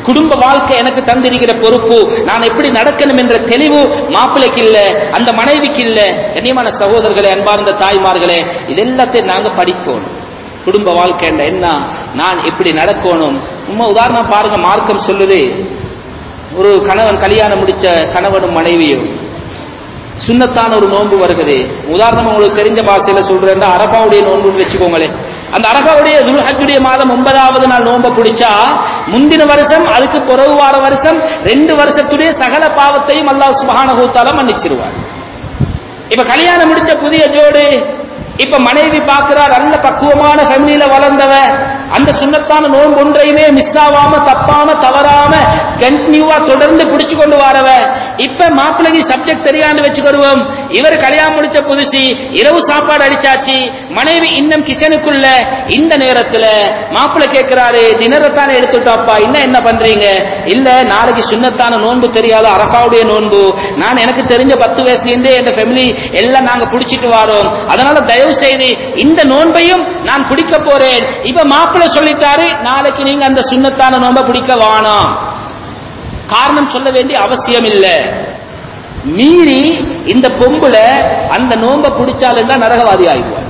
குடும்ப வாழ்க்கை எனக்கு தந்திருக்கிற பொறுப்பு நான் எப்படி நடக்கணும் என்ற தெளிவு மாப்பிள்ளைக்கு இல்ல அந்த மனைவிக்கு இல்ல கண்ணியமான சகோதரர்களே அன்பார்ந்த தாய்மார்களே இதெல்லாத்தையும் நாங்க படிக்கணும் குடும்ப வாழ்க்கை என்ன நான் எப்படி நடக்கணும் உண்மை உதாரணம் பாருங்க மார்க்கம் சொல்லுது ஒரு கணவன் கல்யாணம் முடிச்ச கணவனும் மனைவியும் சுண்ணத்தான ஒரு நோன்பு வருகிறது உதாரணமா உங்களுக்கு தெரிஞ்ச பாஷையில சொல்றேன் அரபாவுடைய நோன்புன்னு வச்சுக்கோங்களேன் அந்த அரபாவுடைய துல்ஹஜுடைய மாதம் ஒன்பதாவது நாள் நோன்பை பிடிச்சா முந்தின வருஷம் அதுக்கு பிறகு வார வருஷம் ரெண்டு வருஷத்துடைய சகல பாவத்தையும் அல்லாஹ் சுபஹானஹு தஆலா மன்னிச்சிருவார் இப்ப கல்யாணம் முடிச்ச புதிய ஜோடு இப்ப மனைவி பார்க்கிறார் நல்ல பக்குவமான ஃபேமிலியில வளர்ந்தவ அந்த சுண்ணத்தான நோன்பு ஒன்றையுமே மிஸ் ஆகாம தப்பாம தவறாம கண்டினியூவா தொடர்ந்து பிடிச்சு கொண்டு வரவ இப்ப மாப்பிள்ளைக்கு சப்ஜெக்ட் தெரியாண்டு வச்சுக்கிடுவோம் இவர் கல்யாணம் முடிச்ச புதுசு இரவு சாப்பாடு அடிச்சாச்சு மனைவி இன்னும் கிச்சனுக்குள்ள இந்த நேரத்துல மாப்பிள்ளை கேட்கிறாரு டின்னரை தானே எடுத்துட்டோப்பா இன்னும் என்ன பண்றீங்க இல்ல நாளைக்கு சுண்ணத்தான நோன்பு தெரியாத அரபாவுடைய நோன்பு நான் எனக்கு தெரிஞ்ச பத்து வயசுலேருந்தே என் ஃபேமிலி எல்லாம் நாங்க பிடிச்சிட்டு வரோம் அதனால தயவு செய்து இந்த நோன்பையும் நான் பிடிக்க போறேன் இப்ப மாப்பிள்ளை சொல்லிட்டாரு நாளைக்கு நீங்க அந்த சுண்ணத்தான நோன்பை பிடிக்க வானாம் காரணம் சொல்ல வேண்டிய அவசியம் இல்ல மீறி இந்த பொம்புல அந்த நோன்பை பிடிச்சாலும் நரகவாதி ஆயிடுவார்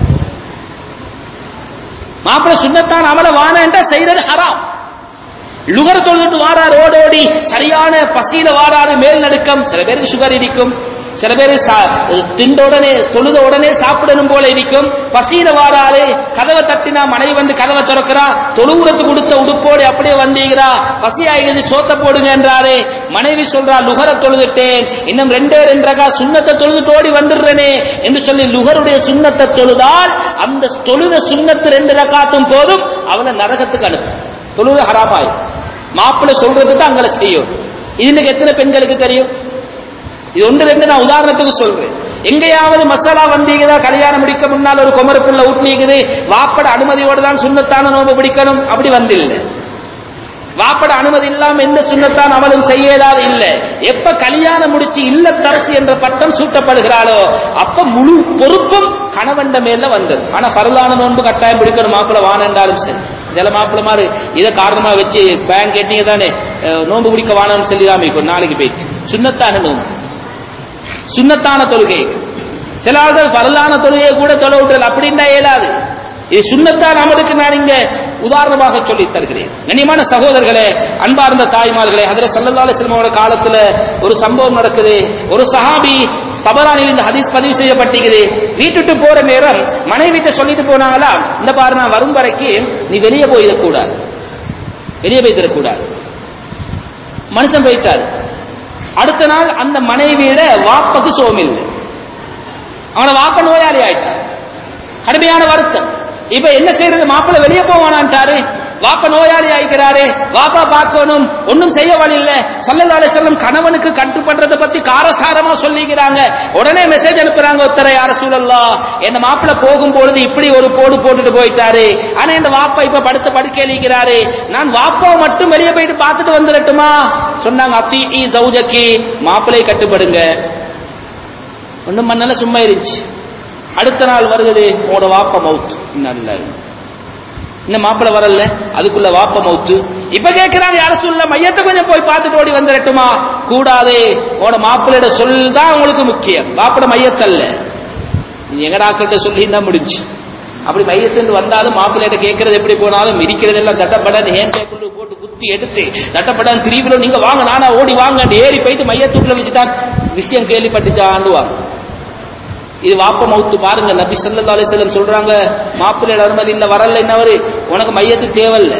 மாப்பிள்ளை சுண்ணத்தான் அமல வானன்றா செய்யறது ஹராம் லுகர் தொழுதுட்டு வாரார் ஓடோடி சரியான பசியில வாராரு மேல் நடுக்கம் சில பேருக்கு சுகர் இருக்கும் சில பேர் திண்ட உடனே தொழுத உடனே சாப்பிடணும் போல இருக்கும் பசியில வாராரு கதவை தட்டினா மனைவி வந்து கதவை திறக்கிறா தொழுவுரத்து கொடுத்த உடுப்போடு அப்படியே வந்தீங்கிறா பசி ஆகிறது சோத்த போடுங்க என்றாரு மனைவி சொல்றா லுகர தொழுதுட்டேன் இன்னும் ரெண்டே ரெண்டு ரகா சுண்ணத்தை தொழுதுட்டு ஓடி வந்துடுறேனே என்று சொல்லி லுகருடைய சுண்ணத்தை தொழுதால் அந்த தொழுத சுண்ணத்து ரெண்டு ரகாத்தும் போதும் அவனை நரகத்துக்கு அனுப்பும் தொழுது ஹராமாய் மாப்பிள்ளை சொல்றதுக்கு அங்களை செய்யும் இதுக்கு எத்தனை பெண்களுக்கு தெரியும் இது ஒன்று ரெண்டு நான் உதாரணத்துக்கு சொல்றேன் எங்கேயாவது மசாலா வந்தீங்கதா கல்யாணம் முடிக்க முன்னால் ஒரு குமரப்புள்ள ஊட்டிக்குது வாப்பட அனுமதியோடு தான் சுண்ணத்தான நோம்பு பிடிக்கணும் அப்படி வந்தில்லை வாப்பட அனுமதி இல்லாம எந்த சுண்ணத்தான் அவளும் செய்யலாது இல்லை எப்ப கல்யாணம் முடிச்சு இல்லத்தரசு என்ற பட்டம் சூட்டப்படுகிறாளோ அப்ப முழு பொறுப்பும் கணவண்ட மேல வந்தது ஆனா பரலான நோன்பு கட்டாயம் பிடிக்கணும் மாப்பிள்ள வானண்டாலும் சரி சில மாப்பிள்ள மாதிரி இதை காரணமா வச்சு பேங்க் கேட்டீங்க தானே நோன்பு பிடிக்க வானம்னு சொல்லி தான் நாளைக்கு போயிடுச்சு சுண்ணத்தான நோன்பு சுண்ணத்தான தொழுகை சில ஆள்கள் பரலான தொழுகையை கூட தொலை விட்டுறது அப்படின்னா இயலாது இது சுண்ணத்தான் அமலுக்கு நான் இங்க உதாரணமாக சொல்லி தருகிறேன் கண்ணியமான சகோதரர்களே அன்பார்ந்த தாய்மார்களே அதில் சல்லல்லா அலிஸ்லமோட காலத்துல ஒரு சம்பவம் நடக்குது ஒரு சஹாபி தபரானில் இந்த ஹதீஸ் பதிவு செய்யப்பட்டிருக்குது வீட்டுட்டு போற நேரம் மனைவிட்ட சொல்லிட்டு போனாங்களா இந்த பாரு நான் வரும் வரைக்கும் நீ வெளியே போயிடக்கூடாது வெளியே போயிடக்கூடாது மனுஷன் போயிட்டாரு அடுத்த நாள் அந்த மனைவியிட வாப்பக்கு சோமில்லை அவனோட வாப்ப நோயாளி ஆயிட்டான் கடுமையான வருத்தம் இப்ப என்ன செய்யறது மாப்பிள்ள வெளியே போவானான்ட்டாரு வாப்ப நோயாளி ஆயிக்கிறாரு வாப்பா பார்க்கணும் ஒன்னும் செய்ய வழி இல்ல சல்லல்லாலே செல்லம் கணவனுக்கு கட்டுப்படுறதை பத்தி காரசாரமா சொல்லிக்கிறாங்க உடனே மெசேஜ் அனுப்புறாங்க ஒத்தர யார சூழல்லா என்ன மாப்பிள்ள போகும் பொழுது இப்படி ஒரு போடு போட்டுட்டு போயிட்டாரு ஆனா இந்த வாப்பா இப்ப படுத்த படுக்க அளிக்கிறாரு நான் வாப்பாவை மட்டும் வெளியே போயிட்டு பார்த்துட்டு வந்துடட்டுமா சொன்னாங்க அத்தி ஈ சௌஜக்கி மாப்பிள்ளை கட்டுப்படுங்க ஒன்றும் பண்ணல சும்மா இருந்துச்சு அடுத்த நாள் வருகிறது உங்களோட வாப்ப மவுத் நல்ல இந்த மாப்பிள்ள வரல அதுக்குள்ள வாப்ப மவுத்து இப்ப கேட்கிறாங்க யார சொல்ல மையத்தை கொஞ்சம் போய் பார்த்துட்டு ஓடி வந்துடட்டுமா கூடாதே உன மாப்பிள்ளையோட சொல் தான் உங்களுக்கு முக்கியம் மாப்பிள மையத்தல்ல நீ எங்கடாக்கிட்ட சொல்லி தான் முடிஞ்சு அப்படி மையத்துன்னு வந்தாலும் மாப்பிள்ளையிட்ட கேட்கறது எப்படி போனாலும் மிதிக்கிறது எல்லாம் தட்டப்படாது ஏன் பேக்குள்ள போட்டு குத்தி எடுத்து தட்டப்படாது திருவிழா நீங்க வாங்க நானா ஓடி வாங்க ஏறி போயிட்டு மையத்தூட்டில் வச்சுட்டான் விஷயம் கேள்விப்பட்டுச்சாண்டுவாங்க இது வாப்ப மவுத்து பாருங்க நபி சல்லா அலிஸ்லம் சொல்றாங்க மாப்பிள்ளையோட அனுமதி இல்ல வரல என்னவரு உனக்கு மையத்து தேவையில்ல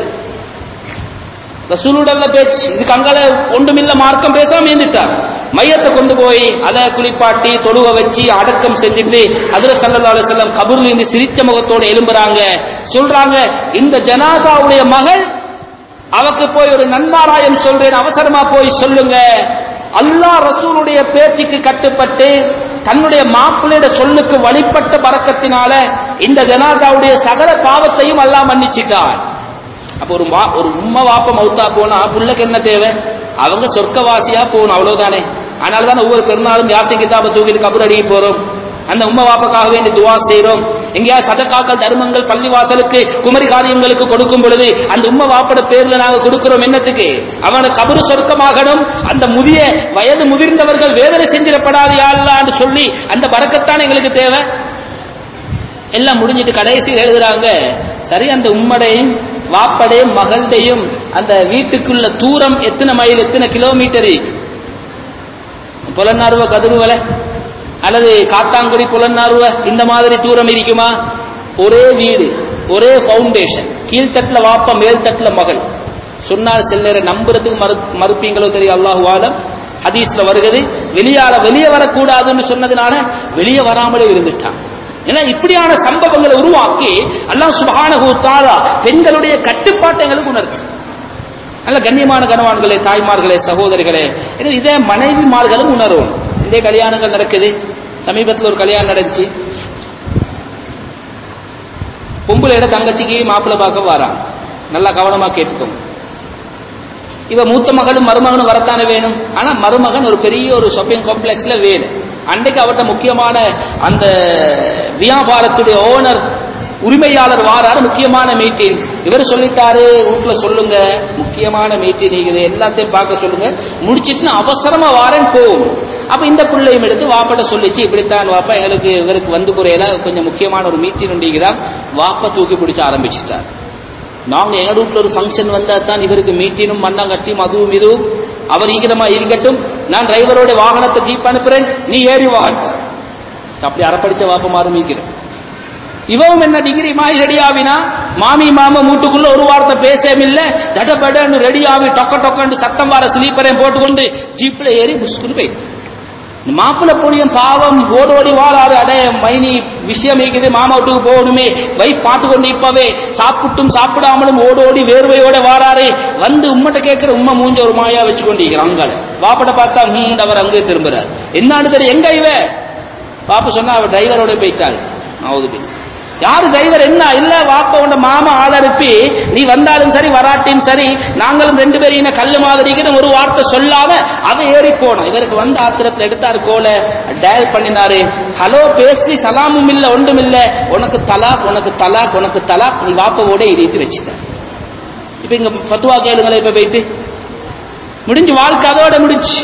ரசூலுடல்ல பேச்சு இதுக்கு அங்கால ஒன்றுமில்ல மார்க்கம் பேசாம இருந்துட்டார் மையத்தை கொண்டு போய் அதை குளிப்பாட்டி தொழுவ வச்சு அடக்கம் செஞ்சுட்டு அதுல சல்லா அலிஸ்லம் கபூர்ல இருந்து சிரிச்ச முகத்தோடு எழும்புறாங்க சொல்றாங்க இந்த ஜனாதாவுடைய மகள் அவக்கு போய் ஒரு நன்மாராயம் சொல்றேன் அவசரமா போய் சொல்லுங்க அல்லாஹ் ரசூலுடைய பேச்சுக்கு கட்டுப்பட்டு தன்னுடைய மாப்பிள்ளையோட சொல்லுக்கு வழிபட்ட பறக்கத்தினால இந்த ஜனாதாவுடைய சகல பாவத்தையும் அல்லாஹ் மன்னிச்சிட்டான் அப்ப ஒரு மா ஒரு உம்மா வாப்ப மௌத்தா போனா புள்ளைக்கு என்ன தேவை அவங்க சொர்க்கவாசியா போகணும் அவ்வளவுதானே அதனால தானே ஒவ்வொரு பெருநாளும் யாசை கிதாப தூக்கிட்டு கபர் அடிக்க போறோம் அந்த உம்மா வாப்பக்காக வேண்டி துவா செய்றோம் எங்கேயாவது சதக்காக்கள் தர்மங்கள் பள்ளிவாசலுக்கு குமரி காரியங்களுக்கு கொடுக்கும் பொழுது அந்த உம்மை வாப்பட பேர்ல நாங்க கொடுக்கிறோம் என்னத்துக்கு அவன கபரு சொர்க்கமாகணும் அந்த முதிய வயது முதிர்ந்தவர்கள் வேதனை செஞ்சிடப்படாது யாழ்லான்னு சொல்லி அந்த பறக்கத்தான் எங்களுக்கு தேவை எல்லாம் முடிஞ்சிட்டு கடைசி எழுதுறாங்க சரி அந்த உம்மடையும் வாப்படையும் மகள்டையும் அந்த வீட்டுக்குள்ள தூரம் எத்தனை மைல் எத்தனை கிலோமீட்டர் புலன்னார்வ கதிர்வல அல்லது காத்தாங்குடி புலன்னார்வ இந்த மாதிரி தூரம் இருக்குமா ஒரே வீடு ஒரே ஃபவுண்டேஷன் கீழ்த்தட்டுல வாப்ப மேல் தட்டுல மகள் சொன்னால் செல்லற நம்புறதுக்கு மறு மறுப்பீங்களோ தெரியும் அல்லாஹு ஆலம் ஹதீஸ்ல வருகிறது வெளியால வெளியே வரக்கூடாதுன்னு சொன்னதுனால வெளியே வராமலே இருந்துட்டான் ஏன்னா இப்படியான சம்பவங்களை உருவாக்கி அல்லாஹ் சுபஹானஹு தஆலா பெண்களுடைய கட்டுப்பாட்டை எங்களுக்கு உணர்த்து நல்ல கண்ணியமான கணவான்களே தாய்மார்களே சகோதரிகளே எனவே இதே மனைவிமார்களும் உணரும் இதே கல்யாணங்கள் நடக்குது சமீபத்தில் ஒரு கல்யாணம் நடந்துச்சு பொம்பளையோட தங்கச்சிக்கு மாப்பிள்ளை பார்க்க வரான் நல்லா கவனமா கேட்டுக்கோங்க இவ மூத்த மகளும் மருமகனும் வரத்தானே வேணும் ஆனா மருமகன் ஒரு பெரிய ஒரு ஷாப்பிங் காம்ப்ளெக்ஸ்ல வேலை அன்றைக்கு அவர்கிட்ட முக்கியமான அந்த வியாபாரத்துடைய ஓனர் உரிமையாளர் வாராரு முக்கியமான மீட்டிங் இவர் சொல்லிட்டாரு வீட்டுல சொல்லுங்க முக்கியமான மீட்டிங் இருக்குது எல்லாத்தையும் பார்க்க சொல்லுங்க முடிச்சிட்டு நான் அவசரமா வாரேன் போகும் அப்ப இந்த பிள்ளையும் எடுத்து வாப்பட்ட சொல்லிச்சு இப்படித்தான் வாப்பா எங்களுக்கு இவருக்கு வந்து குறையில கொஞ்சம் முக்கியமான ஒரு மீட்டிங் உண்டிகிறான் வாப்பா தூக்கி பிடிச்ச ஆரம்பிச்சிட்டார் நாங்க எங்க வீட்டுல ஒரு ஃபங்க்ஷன் வந்தா தான் இவருக்கு மீட்டினும் மண்ணாங்கட்டியும் அதுவும் இதுவும் அவர் ஈக்கிரமா இருக்கட்டும் நான் டிரைவரோட வாகனத்தை ஜீப் அனுப்புறேன் நீ ஏறி வாங்க அப்படி அறப்படிச்ச வாப்ப மாறும் ஈக்கிறேன் இவவும் என்ன டிகிரி மாதிரி ரெடி ஆவினா மாமி மாமா மூட்டுக்குள்ள ஒரு வார்த்தை பேசமில்ல தடபடன்னு ரெடி ஆகி டொக்க டொக்கன்னு சத்தம் வர ஸ்லீப்பரையும் போட்டுக்கொண்டு ஜீப்ல ஏறி புஷ்குன்னு போயிட்டு மாப்பிள்ள பொடியும் பாவம் ஓடோடி வாழாரு அடே மைனி விஷயம் இருக்குது மாமா வீட்டுக்கு போகணுமே வைஃப் பார்த்து கொண்டு இப்பவே சாப்பிட்டும் சாப்பிடாமலும் ஓடோடி வேர்வையோட வாராரு வந்து உம்மட்ட கேட்கிற உம்மை மூஞ்ச ஒரு மாயா வச்சு கொண்டிருக்கிறான் அங்கால வாப்பட பார்த்தா ஹம் அவர் அங்கே திரும்புறார் என்னான்னு தெரியும் எங்க இவ பாப்பா சொன்னா அவ டிரைவரோட போயிட்டாள் ஆவுது யாரு டிரைவர் என்ன இல்ல வாப்ப உண்ட மாமா ஆள் அனுப்பி நீ வந்தாலும் சரி வராட்டியும் சரி நாங்களும் ரெண்டு பேரும் என்ன கல்லு மாதிரிக்கு ஒரு வார்த்தை சொல்லாம அவ ஏறி போனோம் இவருக்கு வந்த ஆத்திரத்துல எடுத்தாரு கோல டயல் பண்ணினாரு ஹலோ பேசி சலாமும் இல்ல ஒன்றும் இல்ல உனக்கு தலாக் உனக்கு தலாக் உனக்கு தலாக் நீ வாப்பவோட இடித்து வச்சுட்ட இப்ப இங்க பத்துவா கேளுங்களேன் இப்ப போயிட்டு முடிஞ்சு வாழ்க்கை அதோட முடிஞ்சு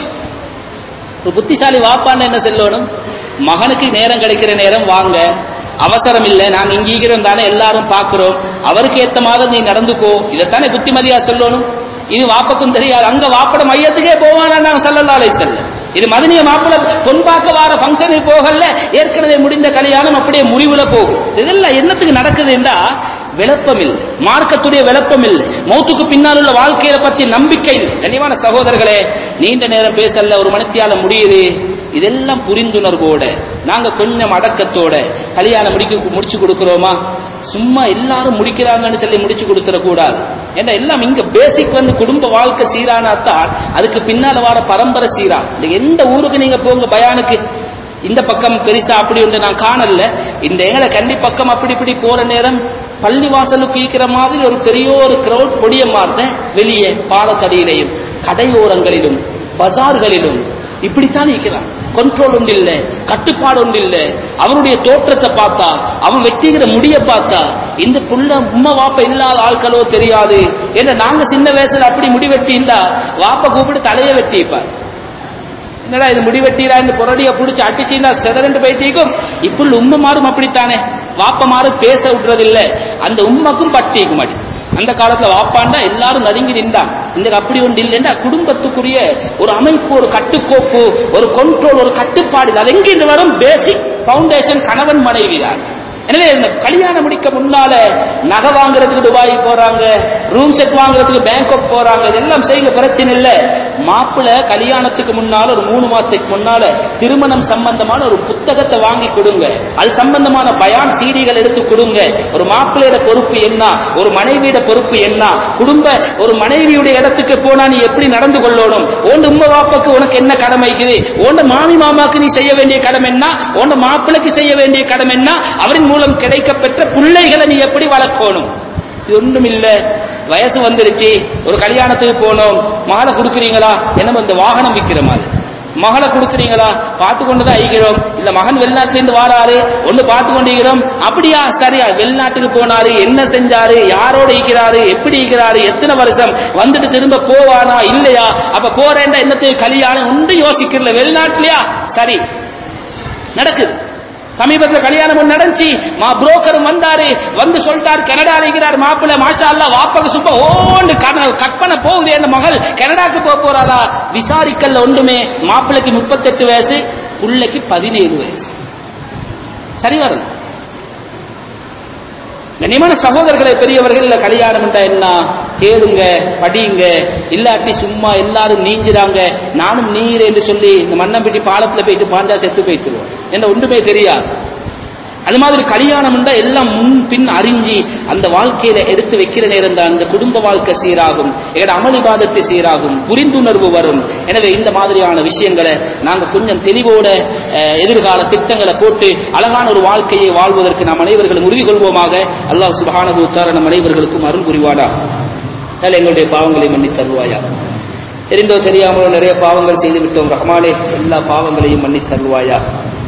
ஒரு புத்திசாலி வாப்பான்னு என்ன சொல்லணும் மகனுக்கு நேரம் கிடைக்கிற நேரம் வாங்க அவசரம் இல்லை நாங்க இங்க இருக்கிறோம் தானே எல்லாரும் பார்க்கிறோம் அவருக்கு ஏத்த மாதிரி நீ நடந்துக்கோ இதைத்தானே புத்திமதியா சொல்லணும் இது வாப்பக்கும் தெரியாது அங்க வாப்பட மையத்துக்கே போவானா நாங்க சல்லல்லாலே செல்ல இது மதனிய மாப்பிள்ள பொன் பார்க்க வார ஃபங்க்ஷனுக்கு போகல ஏற்கனவே முடிந்த கல்யாணம் அப்படியே முடிவுல போகும் இதெல்லாம் என்னத்துக்கு நடக்குதுன்னா விளப்பம் இல்லை மார்க்கத்துடைய விளப்பம் இல்லை மௌத்துக்கு பின்னால் உள்ள வாழ்க்கையை பத்தி நம்பிக்கை இல்லை கனிவான சகோதரர்களே நீண்ட நேரம் பேசல ஒரு மணித்தியால முடியுது இதெல்லாம் புரிந்துணர்வோட நாங்க கொஞ்சம் அடக்கத்தோட கல்யாணம் முடிக்க முடிச்சு கொடுக்கிறோமா சும்மா எல்லாரும் முடிக்கிறாங்கன்னு சொல்லி முடிச்சு கொடுத்துட கூடாது ஏன்னா எல்லாம் இங்க பேசிக் வந்து குடும்ப வாழ்க்கை சீரானாத்தான் அதுக்கு பின்னால வர பரம்பரை சீரா இந்த எந்த ஊருக்கு நீங்க போங்க பயானுக்கு இந்த பக்கம் பெருசா அப்படி ஒன்று நான் காணல இந்த எங்களை கண்டி பக்கம் அப்படி இப்படி போற நேரம் பள்ளி வாசலுக்கு ஈக்கிற மாதிரி ஒரு பெரிய ஒரு கிரௌட் பொடிய மாட்ட வெளியே பாலத்தடியிலையும் கடையோரங்களிலும் பஜார்களிலும் இப்படித்தான் இருக்கிறான் கண்ட்ரோல் ஒன்று இல்லை கட்டுப்பாடு ஒன்று இல்லை அவருடைய தோற்றத்தை பார்த்தா அவன் வெட்டிக்கிற முடிய பார்த்தா இந்த புள்ள உம்மா வாப்ப இல்லாத ஆட்களோ தெரியாது ஏன்னா நாங்க சின்ன வயசுல அப்படி முடி வெட்டிண்டா வாப்ப கூப்பிட்டு தலையை வெட்டிப்பார் என்னடா இது முடி வெட்டிடான்னு புரடிய புடிச்சு அடிச்சுன்னா செதறண்டு போயிட்டீக்கும் இப்போ உண்மை மாறும் அப்படித்தானே வாப்ப மாறு பேச விடுறதில்லை அந்த உண்மைக்கும் பட்டிக்கும் அடி அந்த காலத்துல வாப்பாண்டா எல்லாரும் நடுங்கி நின்றான் இந்த அப்படி ஒன்று இல்லைன்னா குடும்பத்துக்குரிய ஒரு அமைப்பு ஒரு கட்டுக்கோப்பு ஒரு கண்ட்ரோல் ஒரு கட்டுப்பாடு அது எங்கிருந்து வரும் பேசிக் பவுண்டேஷன் கணவன் மனைவி தான் எனவே இந்த கல்யாணம் முடிக்க முன்னால நகை வாங்குறதுக்கு துபாய் போறாங்க ரூம் செட் வாங்குறதுக்கு பேங்காக் போறாங்க இதெல்லாம் செய்யுங்க பிரச்சனை இல்லை மாப்பிள்ளை கல்யாணத்துக்கு முன்னால ஒரு மூணு மாசத்துக்கு முன்னால திருமணம் சம்பந்தமான ஒரு புத்தகத்தை வாங்கி கொடுங்க அது சம்பந்தமான பயான் சீடிகள் எடுத்து கொடுங்க ஒரு மாப்பிள்ளையோட பொறுப்பு என்ன ஒரு மனைவியோட பொறுப்பு என்ன குடும்ப ஒரு மனைவியுடைய இடத்துக்கு போனா நீ எப்படி நடந்து கொள்ளணும் ஓண்டு உம்ம வாப்பாக்கு உனக்கு என்ன கடமை இருக்குது ஓண்ட மாமி மாமாக்கு நீ செய்ய வேண்டிய கடமை என்ன ஓண்ட மாப்பிள்ளைக்கு செய்ய வேண்டிய கடமை என்ன அவரின் மூலம் கிடைக்கப்பெற்ற பிள்ளைகளை நீ எப்படி வளர்க்கணும் இது ஒண்ணும் இல்ல வயசு வந்துருச்சு ஒரு கல்யாணத்துக்கு போனோம் மாலை கொடுக்குறீங்களா என்ன இந்த வாகனம் விற்கிற மாதிரி மகளை கொடுக்குறீங்களா பார்த்து கொண்டுதான் ஐக்கிறோம் இல்ல மகன் வெளிநாட்டுல இருந்து வாராரு ஒண்ணு பார்த்து கொண்டிருக்கிறோம் அப்படியா சரியா வெளிநாட்டுக்கு போனாரு என்ன செஞ்சாரு யாரோட ஈக்கிறாரு எப்படி ஈக்கிறாரு எத்தனை வருஷம் வந்துட்டு திரும்ப போவானா இல்லையா அப்ப போறேன்டா என்னத்தையும் கல்யாணம் ஒன்று யோசிக்கிறல வெளிநாட்டுலயா சரி நடக்குது சமீபத்துல கல்யாணம் ஒண்ணு நடந்துச்சு மா புரோக்கரும் வந்தாரு வந்து சொல்லிட்டாரு கனடா இருக்கிறார் மாப்பிள்ளை மாஷா அல்லா வாப்பக சுப்ப ஓண்டு கற்பனை போகுது அந்த மகள் கனடாக்கு போக போறாரா விசாரிக்கல ஒன்றுமே மாப்பிள்ளைக்கு முப்பத்தெட்டு வயசு புள்ளைக்கு பதினேழு வயசு சரி வரல கண்ணியமான சகோதரர்களை பெரியவர்கள் இல்ல கல்யாணம் என்றா என்ன கேளுங்க படியுங்க இல்லாட்டி சும்மா எல்லாரும் நீஞ்சிறாங்க நானும் நீர் என்று சொல்லி இந்த மண்ணம்பட்டி பாலத்துல போயிட்டு பாண்டா செத்து போயிட்டுருவோம் என்ன ஒன்றுமே தெரியாது அது மாதிரி கல்யாணம் என்றா எல்லாம் முன் பின் அறிஞ்சி அந்த வாழ்க்கையில எடுத்து வைக்கிற நேரம் தான் அந்த குடும்ப வாழ்க்கை சீராகும் எங்களோட அமளிபாதத்தை சீராகும் புரிந்துணர்வு வரும் எனவே இந்த மாதிரியான விஷயங்களை நாங்க கொஞ்சம் தெளிவோட அஹ், எதிர்கால திட்டங்களை போட்டு அழகான ஒரு வாழ்க்கையை வாழ்வதற்கு நாம் அனைவர்களும் உறுதி கொள்வோமாக அல்லாஹ் சுபஹானஹு தஆலா நம் அனைவர்களுக்கும் அருள் புரிவானா அதனால் எங்களுடைய பாவங்களை மன்னித் தருவாயா தெரிந்தோ தெரியாமலோ நிறைய பாவங்கள் செய்து விட்டோம் ரஹ்மானே எல்லா பாவங்களையும் மன்னித் தருவாயா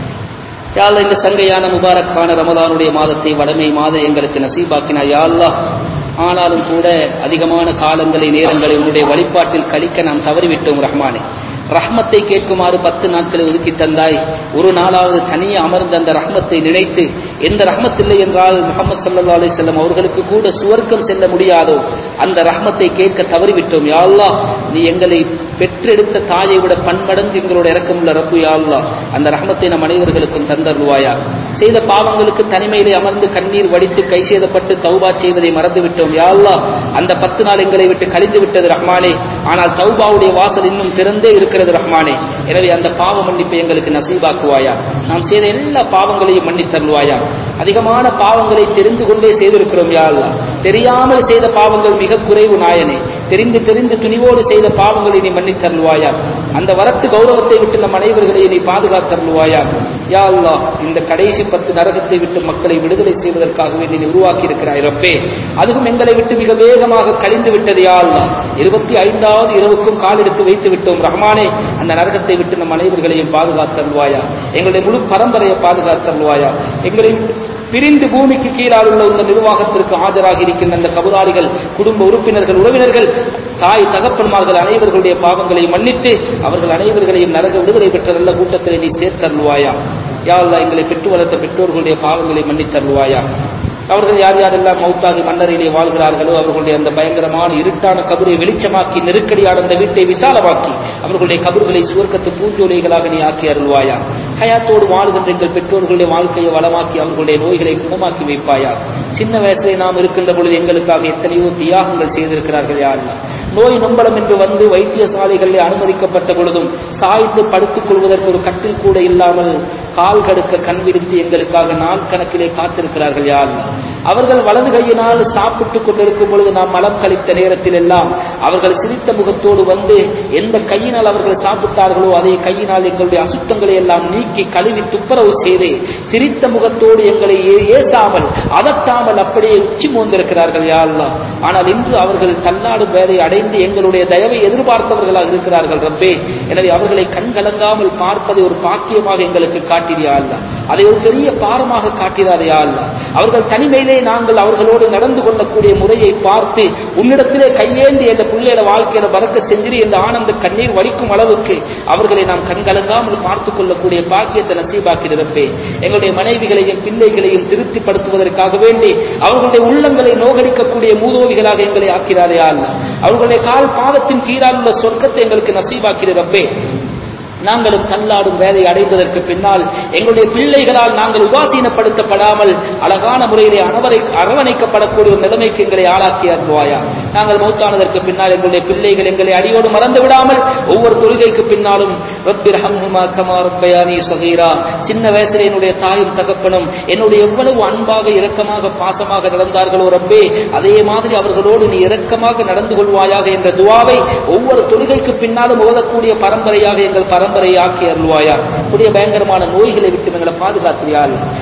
யா அல்லாஹ் இந்த சங்கையான முபாரக்கான ரமதானுடைய மாதத்தை வடமை மாத எங்களுக்கு நசீபாக்கினா யா அல்லாஹ் ஆனாலும் கூட அதிகமான காலங்களை நேரங்களை உன்னுடைய வழிபாட்டில் கழிக்க நாம் தவறிவிட்டோம் ரஹ்மானே ரஹ்மத்தை கேட்குமாறு பத்து நாட்களை ஒதுக்கி தந்தாய் ஒரு நாளாவது தனியே அமர்ந்த அந்த ரஹ்மத்தை நினைத்து எந்த ரஹ்மத் இல்லை என்றால் முகமது சல்லா அலிசல்லம் அவர்களுக்கு கூட சுவர்க்கம் செல்ல முடியாதோ அந்த ரஹ்மத்தை கேட்க தவறிவிட்டோம் யா அல்லாஹ் நீ எங்களை பெற்றெடுத்த தாயை விட பன்மடங்கு எங்களோட இறக்கமுள்ள ரப்பு யா அல்லாஹ் அந்த ரஹ்மத்தை நம் அனைவர்களுக்கும் தந்தருவாயா செய்த பாவங்களுக்கு தனிமையிலே அமர்ந்து கண்ணீர் வடித்து கை செய்தப்பட்டு தௌபா செய்வதை மறந்து விட்டோம் யா அல்லாஹ் அந்த பத்து நாள் எங்களை விட்டு கழிந்து விட்டது ரஹ்மானே ஆனால் தௌபாவுடைய வாசல் இன்னும் திறந்தே இருக்கிறது ரஹ்மானே எனவே அந்த பாவ மன்னிப்பை எங்களுக்கு நசீபாக்குவாயா நாம் செய்த எல்லா பாவங்களையும் மன்னித் தருவாயா அதிகமான பாவங்களை தெரிந்து கொண்டே செய்திருக்கிறோம் யா அல்லாஹ் தெரியாமல் செய்த பாவங்கள் மிக குறைவு நாயனே தெரிந்து தெரிந்து துணிவோடு செய்த பாவங்களை நீ மன்னித் தருவாயா அந்த வரத்து கௌரவத்தை விட்டு நம் அனைவர்களையும் நீ பாதுகாத்தருள்வாயா யா அல்லாஹ் இந்த கடைசி பத்து நரகத்தை விட்டு மக்களை விடுதலை செய்வதற்காகவே நீ உருவாக்கி இருக்கிறாய் ரப்பே அதுவும் எங்களை விட்டு மிக வேகமாக கழிந்து விட்டது யா அல்லாஹ் இருபத்தி ஐந்தாவது இரவுக்கும் கால் எடுத்து வைத்து விட்டோம் ரஹ்மானே அந்த நரகத்தை விட்டு நம் அனைவர்களையும் பாதுகாத்தருள்வாயா எங்களுடைய முழு பரம்பரையை பாதுகாத்தருள்வாயா எங்களை பிரிந்து பூமிக்கு கீழால் உள்ள இந்த நிர்வாகத்திற்கு ஆஜராகி இருக்கின்ற அந்த கபுராளிகள் குடும்ப உறுப்பினர்கள் உறவினர்கள் தாய் தகப்பன்மார்கள் அனைவர்களுடைய பாவங்களை மன்னித்து அவர்கள் அனைவர்களையும் நரக விடுதலை பெற்ற நல்ல கூட்டத்திலே நீ சேர்த்தருள்வாயா யா அல்லாஹ் எங்களை பெற்று வளர்த்த பெற்றோர்களுடைய பாவங்களை மன்னித்தருள்வாயா அவர்கள் யார் யாரெல்லாம் மௌத்தாகி மன்னரிலே வாழ்கிறார்களோ அவர்களுடைய அந்த பயங்கரமான இருட்டான கபரை வெளிச்சமாக்கி நெருக்கடியான அந்த வீட்டை விசாலமாக்கி அவர்களுடைய கபர்களை சுவர்க்கத்து பூஞ்சோலைகளாக நீ ஆக்கி அருள்வாயா ஹயாத்தோடு வாழுகின்ற எங்கள் பெற்றோர்களுடைய வாழ்க்கையை வளமாக்கி அவர்களுடைய நோய்களை குணமாக்கி வைப்பாயா சின்ன வயசிலே நாம் இருக்கின்ற பொழுது எங்களுக்காக எத்தனையோ தியாகங்கள் செய்திருக்கிறார்கள் யாருன்னா நோய் நொம்பலம் என்று வந்து வைத்தியசாலைகளில் அனுமதிக்கப்பட்ட பொழுதும் சாய்ந்து படுத்துக் கொள்வதற்கு ஒரு கட்டில் கூட இல்லாமல் கால் கடுக்க கண் விரித்து எங்களுக்காக நாள் கணக்கிலே காத்திருக்கிறார்கள் யாருன்னா அவர்கள் வலது கையினால் சாப்பிட்டுக் கொண்டிருக்கும் பொழுது நாம் மலம் கழித்த நேரத்தில் எல்லாம் அவர்கள் சிரித்த முகத்தோடு வந்து எந்த கையினால் அவர்கள் சாப்பிட்டார்களோ அதே கையினால் எங்களுடைய அசுத்தங்களை எல்லாம் நீக்கி கழுவி துப்புரவு செய்து சிரித்த முகத்தோடு எங்களை ஏ- ஏசாமல் அதட்டாமல் அப்படியே உச்சி மோந்திருக்கிறார்கள் யா அல்லாஹ் ஆனால் இன்று அவர்கள் தள்ளாடும் வேலை அடைந்து எங்களுடைய தயவை எதிர்பார்த்தவர்களாக இருக்கிறார்கள் ரப்பே எனவே அவர்களை கண்கலங்காமல் பார்ப்பதை ஒரு பாக்கியமாக எங்களுக்கு காட்டிறியா அல்ல அதை ஒரு பெரிய பாரமாக காட்டினாரையா அல்ல அவர்கள் தனிமையிலே நாங்கள் அவர்களோடு நடந்து கொள்ளக்கூடிய முறையை பார்த்து உன்னிடத்திலே கையேந்தி என்ற பிள்ளையோட வாழ்க்கையில பறக்க செஞ்சிரு என்ற ஆனந்த கண்ணீர் வலிக்கும் அளவுக்கு அவர்களை நாம் கண்கலங்காமல் பார்த்துக் கொள்ளக்கூடிய பாக்கியத்தை நசீபாக்கி நிரப்பே எங்களுடைய மனைவிகளையும் பிள்ளைகளையும் திருப்திப்படுத்துவதற்காக வேண்டி அவர்களுடைய உள்ளங்களை நோகடிக்கக்கூடிய மூதோவிகளாக எங்களை ஆக்கிறாரே அல்ல அவர்களுடைய கால் பாதத்தின் கீழால் உள்ள சொர்க்கத்தை எங்களுக்கு நசீபாக்கி நிரப்பே நாங்களும் தள்ளாடும் வேலை அடைந்ததற்கு பின்னால் எங்களுடைய பிள்ளைகளால் நாங்கள் உதாசீனப்படுத்தப்படாமல் அழகான முறையிலே அனவரை அரவணைக்கப்படக்கூடிய ஒரு நிலைமைக்கு எங்களை ஆளாக்கி அருள்வாயா நாங்கள் மௌத்தானதற்கு பின்னால் எங்களுடைய பிள்ளைகள் எங்களை அடியோடு மறந்து விடாமல் ஒவ்வொரு தொழுகைக்கு பின்னாலும் ரப்பிர் ஹம்ஹுமா கமா ரப்பயானி சகீரா சின்ன வயசிலே என்னுடைய தாயும் தகப்பனும் என்னுடைய எவ்வளவு அன்பாக இரக்கமாக பாசமாக நடந்தார்களோ ரப்பே அதே மாதிரி அவர்களோடு நீ இரக்கமாக நடந்து கொள்வாயாக என்ற துவாவை ஒவ்வொரு தொழுகைக்கு பின்னாலும் ஓதக்கூடிய பரம்பரையாக எங்கள் பரம்பரையாக்கி அருள்வாயா புதிய பயங்கரமான நோய்களை விட்டு எங்களை பாதுகாத்திரியா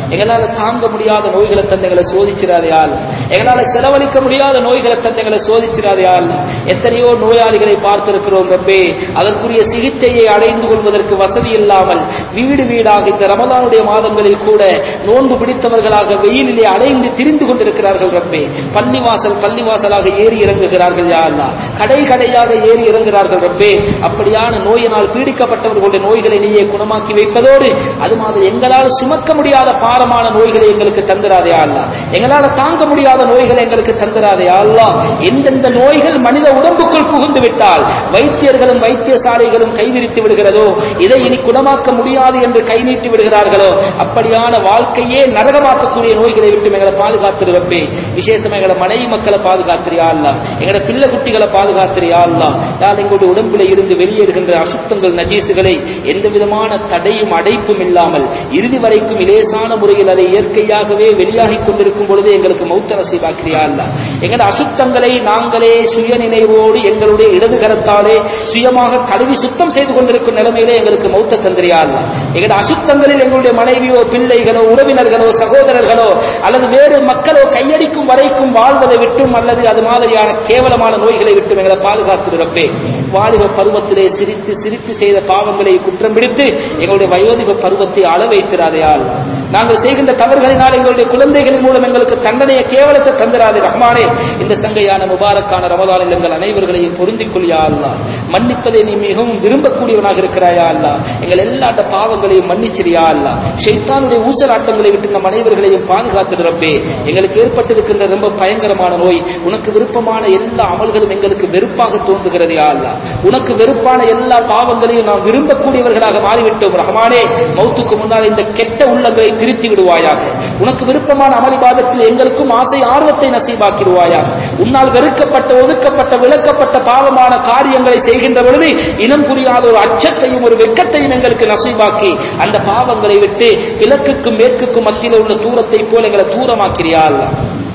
எங்களால தாங்க முடியாத நோய்களை தந்தைகளை சோதிச்சிடாதே அல்ல எங்களால செலவழிக்க முடியாத நோய்களை தந்தைகளை சோதிச்சிடாதே அல்ல எத்தனையோ நோயாளிகளை பார்த்திருக்கிறோம் ரப்பே அதற்குரிய சிகிச்சையை அடைந்து கொள்வதற்கு வசதி இல்லாமல் வீடு வீடாக இந்த ரமதானுடைய மாதங்களில் கூட நோன்பு பிடித்தவர்களாக வெயிலிலே அலைந்து திரிந்து கொண்டிருக்கிறார்கள் ரப்பே பள்ளிவாசல் பள்ளிவாசலாக ஏறி இறங்குகிறார்கள் யா அல்லாஹ் கடை கடையாக ஏறி இறங்குகிறார்கள் ரப்பே அப்படியான நோயினால் பீடிக்கப்பட்டவர்களுடைய நோய்களை நீயே குணமாக்கி வைப்பதோடு அது மாதிரி எங்களால் சுமக்க முடியாத பாரமான நோய்களை எங்களுக்கு தந்திராதே அல்லா எங்களால் தாங்க முடியாத நோய்களை எங்களுக்கு தந்திராதே அல்லா எந்தெந்த நோய்கள் மனித உடம்புக்குள் புகுந்து விட்டால் வைத்தியர்களும் வைத்தியசாலைகளும் கைவிரித்து விடுகிறதோ இதை இனி குணமாக்க முடியாது என்று கை நீட்டி விடுகிறார்களோ அப்படியான வாழ்க்கையே நரகமாக்கக்கூடிய நோய்களை விட்டு எங்களை பாதுகாத்து வைப்பே விசேஷமா எங்களை மனைவி மக்களை பாதுகாத்திரியா அல்லா எங்களை பிள்ளை குட்டிகளை பாதுகாத்திரியா அல்லா யார் எங்களுடைய உடம்புல இருந்து வெளியேறுகின்ற அசுத்தங்கள் நஜீசுகளை எந்த விதமான தடையும் அடைப்பும் இல்லாமல் இறுதி வரைக்கும் இலேசான முறையில் அதை இயற்கையாகவே வெளியாகிக் கொண்டிருக்கும் பொழுது எங்களுக்கு மௌத்த நசீபாக்கிறியா அல்ல எங்கள் அசுத்தங்களை நாங்களே சுய நினைவோடு எங்களுடைய இடது கரத்தாலே சுயமாக கழுவி சுத்தம் செய்து கொண்டிருக்கும் நிலைமையிலே எங்களுக்கு மௌத்த தந்திரியா அல்ல எங்கள் அசுத்தங்களில் எங்களுடைய மனைவியோ பிள்ளைகளோ உறவினர்களோ சகோதரர்களோ அல்லது வேறு மக்களோ கையடிக்கும் வரைக்கும் வாழ்வதை விட்டும் அல்லது அது மாதிரியான கேவலமான நோய்களை விட்டும் எங்களை பாதுகாத்து ரப்பே வாலிப பருவத்திலே சிரித்து சிரித்து செய்த பாவங்களை குற்றம் பிடித்து எங்களுடைய வயோதிப பருவத்தை அள வைத்திராதையால் நாங்கள் செய்கின்ற தவறுகளினால் எங்களுடைய குழந்தைகளின் மூலம் எங்களுக்கு தண்டனையை கேவலத்தை தந்திராதே ரஹ்மானே இந்த சங்கையான முபாரக்கான ரமதானில் எங்கள் அனைவர்களையும் பொருந்திக் கொள்ளியா அல்லா மன்னிப்பதை நீ மிகவும் விரும்பக்கூடியவனாக இருக்கிறாயா அல்லா எங்கள் எல்லா பாவங்களையும் மன்னிச்சிரியா அல்லா ஷைத்தானுடைய ஊசலாட்டங்களை விட்டு நம் அனைவர்களையும் பாதுகாத்து ரப்பே எங்களுக்கு ஏற்பட்டிருக்கின்ற ரொம்ப பயங்கரமான நோய் உனக்கு விருப்பமான எல்லா அமல்களும் எங்களுக்கு வெறுப்பாக தோன்றுகிறது யா அல்லா உனக்கு வெறுப்பான எல்லா பாவங்களையும் நாம் விரும்பக்கூடியவர்களாக மாறிவிட்டோம் ரஹமானே மௌத்துக்கு முன்னால் இந்த கெட்ட உள்ளங்களை திருத்தி விடுவாயாக உனக்கு விருப்பமான அமளிபாதத்தில் எங்களுக்கும் ஆசை ஆர்வத்தை நசீபாக்கிடுவாயாக உன்னால் வெறுக்கப்பட்ட ஒதுக்கப்பட்ட விளக்கப்பட்ட பாவமான காரியங்களை செய்கின்ற பொழுது இனம் புரியாத ஒரு அச்சத்தையும் ஒரு வெட்கத்தையும் எங்களுக்கு நசீபாக்கி அந்த பாவங்களை விட்டு கிழக்குக்கும் மேற்குக்கும் மத்தியில் உள்ள தூரத்தை போல எங்களை தூரமாக்கிறியா அல்லா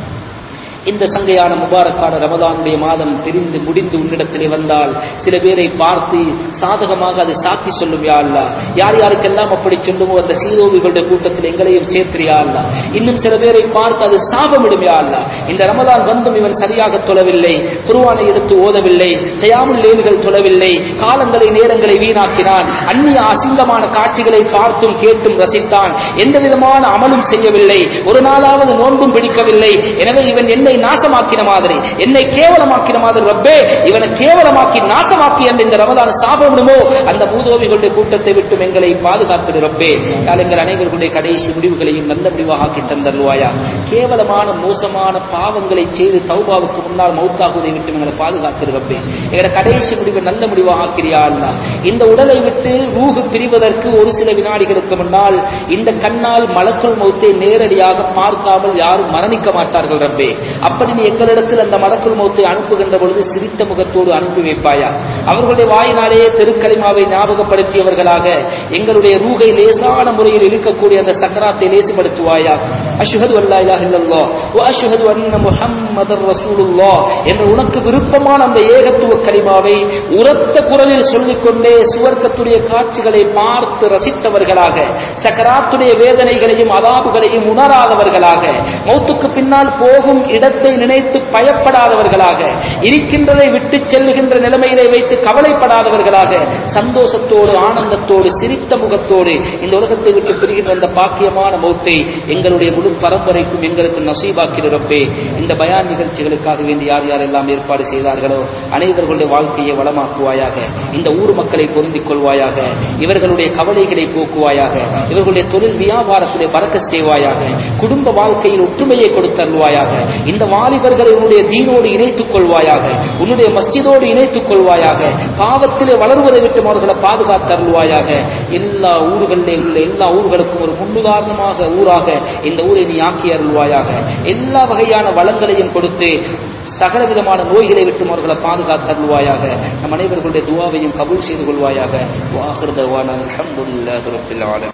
இந்த சங்கையான முபாரக்கான ரமதானுடைய மாதம் பிரிந்து முடிந்து உன்னிடத்திலே வந்தால் சில பேரை பார்த்து சாதகமாக அது சாக்கி சொல்லும் யா அல்லா யார் யாருக்கெல்லாம் அப்படி சொல்லுமோ அந்த சீரோவிகளுடைய கூட்டத்தில் எங்களையும் சேர்த்திரியா அல்லா இன்னும் சில பேரை பார்த்து அது சாபமிடும் யா அல்லா இந்த ரமதான் வந்தும் இவன் சரியாக தொழவில்லை குருவானை எடுத்து ஓதவில்லை தயாமுல் லேல்கள் தொழவில்லை காலங்களை நேரங்களை வீணாக்கினான் அந்நிய அசிங்கமான காட்சிகளை பார்த்தும் கேட்டும் ரசித்தான் எந்த விதமான அமலும் செய்யவில்லை ஒரு நாளாவது நோன்பும் பிடிக்கவில்லை எனவே இவன் என்னை நாசமாக்கின மாதிரி என்னை கேவலமாக்கின மாதிரி ரப்பே இவனை கேவலமாக்கி நாசமாக்கி என்று இந்த ரமதான் சாபமிடுமோ அந்த பூதோவிகளுடைய கூட்டத்தை விட்டு எங்களை பாதுகாத்து ரப்பே யாழ் எங்கள் அனைவர்களுடைய கடைசி முடிவுகளையும் நல்ல முடிவாக ஆக்கி தந்தருவாயா கேவலமான மோசமான பாவங்களை செய்து தௌபாவுக்கு முன்னால் மௌத்தாகுவதை விட்டு எங்களை பாதுகாத்து ரப்பே எங்களை கடைசி முடிவை நல்ல முடிவாக ஆக்கிறியா அல்லா இந்த உடலை விட்டு ரூகு பிரிவதற்கு ஒரு சில வினாடிகளுக்கு முன்னால் இந்த கண்ணால் மலக்குள் மௌத்தை நேரடியாக பார்க்காமல் யாரும் மரணிக்க மாட்டார்கள் ரப்பே அப்படி நீ எங்களிடத்தில் அந்த மலக்குள் மௌத்தை அனுப்புகின்ற பொழுது சிரித்த முகத்தோடு அனுப்பி வைப்பாயா அவர்களுடைய வாயினாலேயே திருக்கலிமாவை ஞாபகப்படுத்தியவர்களாக எங்களுடைய ரூகை லேசான முறையில் இருக்கக்கூடிய அந்த சக்கராத்தை லேசுபடுத்துவாயா அஷ்ஹது அல்லா இலாஹ இல்லல்லாஹ் வ அஷ்ஹது அன்ன முஹம்மதர் ரசூலுல்லாஹ் என்ற உனக்கு விருப்பமான அந்த ஏகத்துவ கலிமாவை உரத்த குரலில் சொல்லிக்கொண்டே சுவர்க்கத்துடைய காட்சிகளை பார்த்து ரசித்தவர்களாக சக்கராத்துடைய வேதனைகளையும் அதாபுகளையும் உணராதவர்களாக மௌத்துக்கு பின்னால் போகும் இடத்தை நினைத்து பயப்படாதவர்களாக இருக்கின்றதை விட்டு செல்லுகின்ற நிலைமையிலே வைத்து கவலைப்படாதவர்களாக சந்தோஷத்தோடு ஆனந்தத்தோடு சிரித்த முகத்தோடு இந்த உலகத்தை விட்டு பிரிகின்ற அந்த பாக்கியமான மௌத்தை எங்களுடைய முழு பரம்பரைக்கும் எங்களுக்கு நசீபாக்கிறப்பே இந்த பயான் நிகழ்ச்சிகளுக்காக வேண்டி யார் யாரெல்லாம் ஏற்பாடு செய்தார்களோ அனைவர்களுடைய வாழ்க்கையை வளமாக்குவாயாக இந்த ஊர் மக்களை பொருந்திக் கொள்வாயாக இவர்களுடைய கவலைகளை போக்குவாயாக இவர்களுடைய தொழில் வியாபாரத்திலே பறக்க செய்வாயாக குடும்ப வாழ்க்கையில் ஒற்றுமையை கொடுத்தருள்வாயாக இந்த வாலிபர்களை உன்னுடைய தீனோடு இணைத்துக் கொள்வாயாக உன்னுடைய மஸ்ஜிதோடு இணைத்துக் கொள்வாயாக பாவத்திலே வளருவதை விட்டு அவர்களை பாதுகாத்தருள்வாயாக எல்லா ஊர்களிலே உள்ள எல்லா ஊர்களுக்கும் ஒரு முன்னுதாரணமாக ஊராக இந்த ஊரை நீ ஆக்கி அருள்வாயாக எல்லா வகையான வளங்களையும் கொடுத்து சகல விதமான நோய்களை விட்டு அவர்களை பாதுகாத்தருள்வாயாக நம் அனைவர்களுடைய துவாவையும் கபூல் செய்து கொள்வாயாக வாஹிருதவான அல்ஹம்துலில்லாஹி ரப்பில் ஆலமீன்